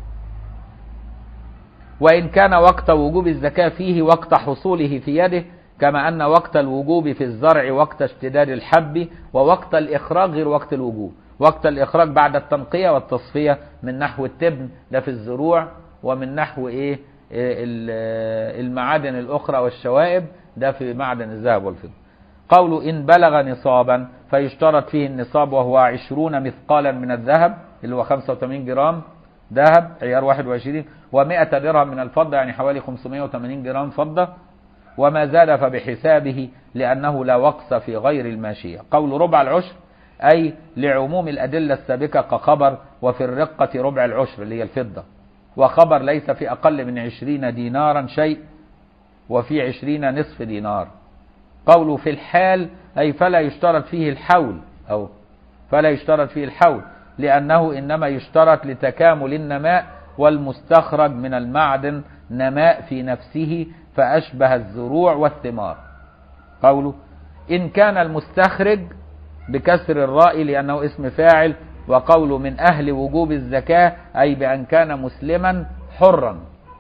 وإن كان وقت وجوب الزكاة فيه وقت حصوله في يده كما أن وقت الوجوب في الزرع وقت اشتداد الحب ووقت الإخراج غير وقت الوجوب وقت الإخراج بعد التنقية والتصفية من نحو التبن ده في الزروع ومن نحو إيه إيه ال- المعادن الأخرى والشوائب ده في معدن الذهب والفضة قوله إن بلغ نصابا فيشترط فيه النصاب وهو عشرون مثقالا من الذهب اللي هو 85 جرام ذهب عيار 21 و100 درهم من الفضة يعني حوالي 580 جرام فضة وما زاد فبحسابه لأنه لا وقص في غير الماشية قول ربع العشر أي لعموم الأدلة السابقة كخبر وفي الرقة ربع العشر اللي هي الفضة وخبر ليس في أقل من عشرين دينارا شيء وفي عشرين نصف دينار قوله في الحال أي فلا يشترط فيه الحول أو فلا يشترط فيه الحول لأنه إنما يشترط لتكامل النماء والمستخرج من المعدن نماء في نفسه فأشبه الزروع والثمار قوله إن كان المستخرج بكسر الراء لأنه اسم فاعل وقوله من أهل وجوب الزكاة أي بأن كان مسلما حرا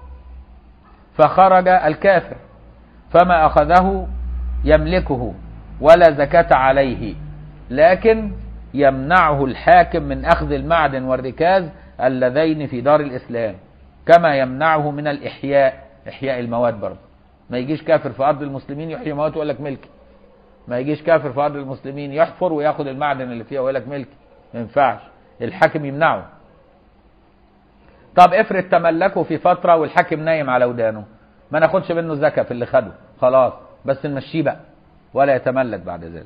فخرج الكافر فما أخذه يملكه ولا زكاة عليه لكن يمنعه الحاكم من أخذ المعدن والركاز اللذين في دار الإسلام كما يمنعه من الإحياء إحياء المواد برضه ما يجيش كافر في أرض المسلمين يحيي مواد ويقول لك ملكي ما يجيش كافر في أرض المسلمين يحفر وياخد المعدن اللي فيها ويقول لك ملكي ما ينفعش الحاكم يمنعه طب افرض تملكه في فترة والحاكم نايم على ودانه ما ناخدش منه زكاة في اللي خده خلاص بس نمشيه بقى ولا يتملك بعد ذلك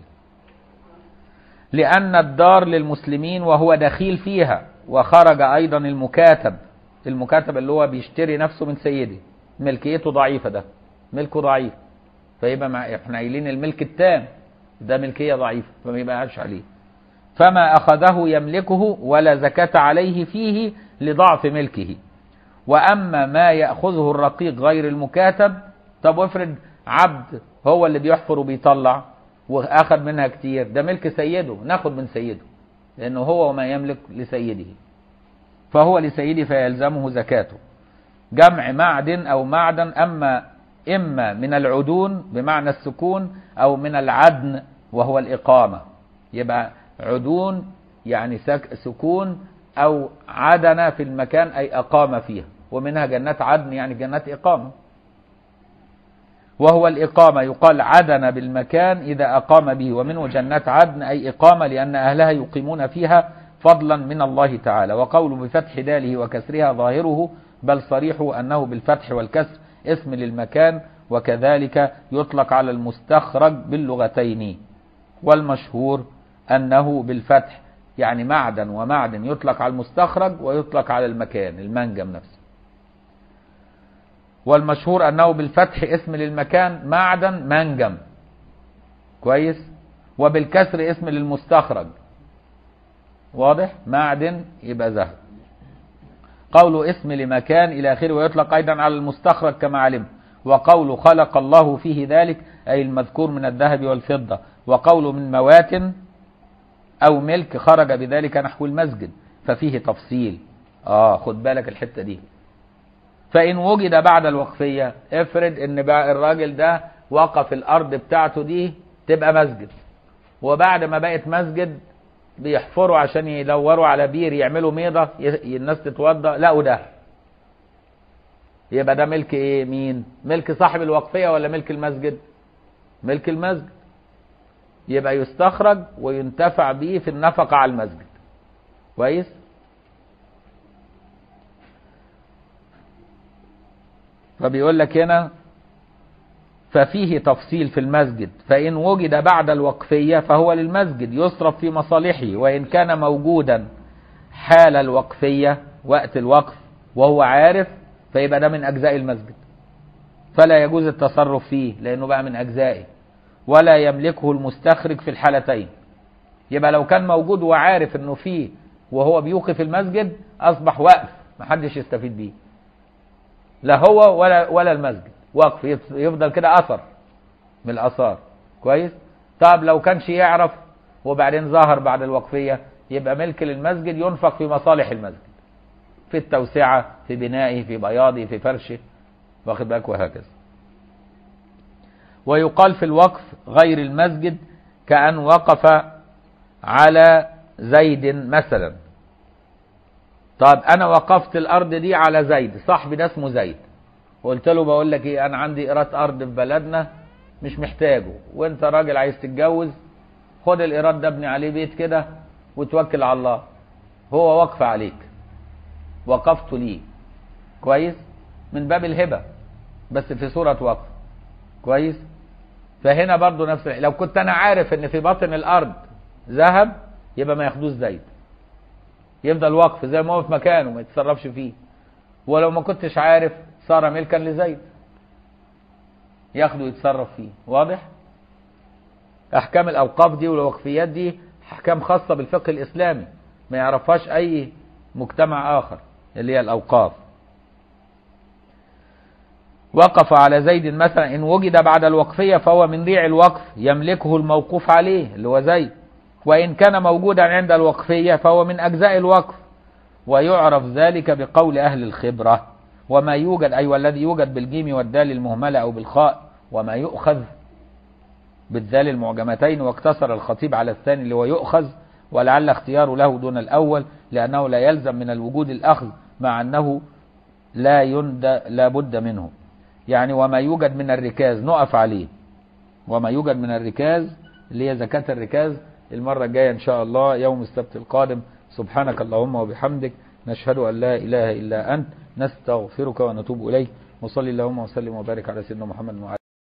لأن الدار للمسلمين وهو دخيل فيها وخرج أيضا المكاتب المكاتب اللي هو بيشتري نفسه من سيده ملكيته ضعيفة ده ملكه ضعيف فيبقى مع احنا قايلين الملك التام ده ملكية ضعيفة فما يبقاش عليه فما أخذه يملكه ولا زكاة عليه فيه لضعف ملكه وأما ما يأخذه الرقيق غير المكاتب طب وافرض عبد هو اللي بيحفر وبيطلع واخذ منها كتير ده ملك سيده ناخد من سيده لأنه هو وما يملك لسيده فهو لسيده فيلزمه زكاته جمع معدن أو معدن أما إما من العدون بمعنى السكون أو من العدن وهو الإقامة يبقى عدون يعني سك سكون أو عدن في المكان أي أقام فيها ومنها جنات عدن يعني جنات إقامة وهو الإقامة يقال عدن بالمكان إذا أقام به ومنه جنات عدن أي إقامة لأن أهلها يقيمون فيها فضلا من الله تعالى وقول بفتح داله وكسرها ظاهره بل صريحه أنه بالفتح والكسر اسم للمكان وكذلك يطلق على المستخرج باللغتين والمشهور أنه بالفتح يعني معدن ومعدن يطلق على المستخرج ويطلق على المكان المنجم نفسه والمشهور أنه بالفتح اسم للمكان معدن منجم كويس وبالكسر اسم للمستخرج واضح معدن يبقى ذهب قوله اسم لمكان إلى آخره ويطلق أيضا على المستخرج كما علم وقول خلق الله فيه ذلك أي المذكور من الذهب والفضة وقول من موات أو ملك خرج بذلك نحو المسجد ففيه تفصيل آه خد بالك الحتة دي فإن وجد بعد الوقفية افرض إن بقى الراجل ده وقف الأرض بتاعته دي تبقى مسجد وبعد ما بقت مسجد بيحفروا عشان يدوروا على بير يعملوا ميضة ي- الناس تتوضى لقوا ده يبقى ده ملك ايه مين ملك صاحب الوقفية ولا ملك المسجد ملك المسجد يبقى يستخرج وينتفع به في النفقة على المسجد كويس فبيقول لك هنا ففيه تفصيل في المسجد فإن وجد بعد الوقفية فهو للمسجد يصرف في مصالحه وإن كان موجودا حال الوقفية وقت الوقف وهو عارف فيبقى ده من أجزاء المسجد فلا يجوز التصرف فيه لأنه بقى من أجزائه ولا يملكه المستخرج في الحالتين يبقى لو كان موجود وعارف انه فيه وهو بيوقف المسجد اصبح وقف محدش يستفيد بيه لا هو ولا ولا المسجد وقف يف- يفضل كده اثر من الاثار كويس طب لو كانش يعرف وبعدين ظهر بعد الوقفيه يبقى ملك للمسجد ينفق في مصالح المسجد في التوسعه في بنائه في بياضه في فرشه واخد بالك وهكذا ويقال في الوقف غير المسجد كأن وقف على زيد مثلا طب انا وقفت الارض دي على زيد صاحبي ده اسمه زيد قلت له بقول لك ايه انا عندي ايراد ارض في بلدنا مش محتاجه وانت راجل عايز تتجوز خد الايراد ده ابني عليه بيت كده وتوكل على الله هو وقف عليك وقفت ليه كويس من باب الهبه بس في صوره وقف كويس فهنا برضو نفس لو كنت انا عارف ان في باطن الارض ذهب يبقى ما ياخدوش زيت يفضل وقف زي ما هو في مكانه ما يتصرفش فيه ولو ما كنتش عارف صار ملكا لزيد ياخده يتصرف فيه واضح احكام الاوقاف دي والوقفيات دي احكام خاصه بالفقه الاسلامي ما يعرفهاش اي مجتمع اخر اللي هي الاوقاف وقف على زيد مثلا ان وجد بعد الوقفيه فهو من ريع الوقف يملكه الموقوف عليه اللي هو زيد وان كان موجودا عند الوقفيه فهو من اجزاء الوقف ويعرف ذلك بقول اهل الخبره وما يوجد اي والذي يوجد بالجيم والدال المهمله او بالخاء وما يؤخذ بالذال المعجمتين واقتصر الخطيب على الثاني اللي هو يؤخذ ولعل اختياره له دون الاول لانه لا يلزم من الوجود الاخذ مع انه لا يند لا بد منه يعني وما يوجد من الركاز نقف عليه وما يوجد من الركاز اللي هي زكاة الركاز المرة الجاية إن شاء الله يوم السبت القادم سبحانك اللهم وبحمدك نشهد أن لا إله إلا أنت نستغفرك ونتوب إليك وصلي اللهم وسلم وبارك على سيدنا محمد وعلى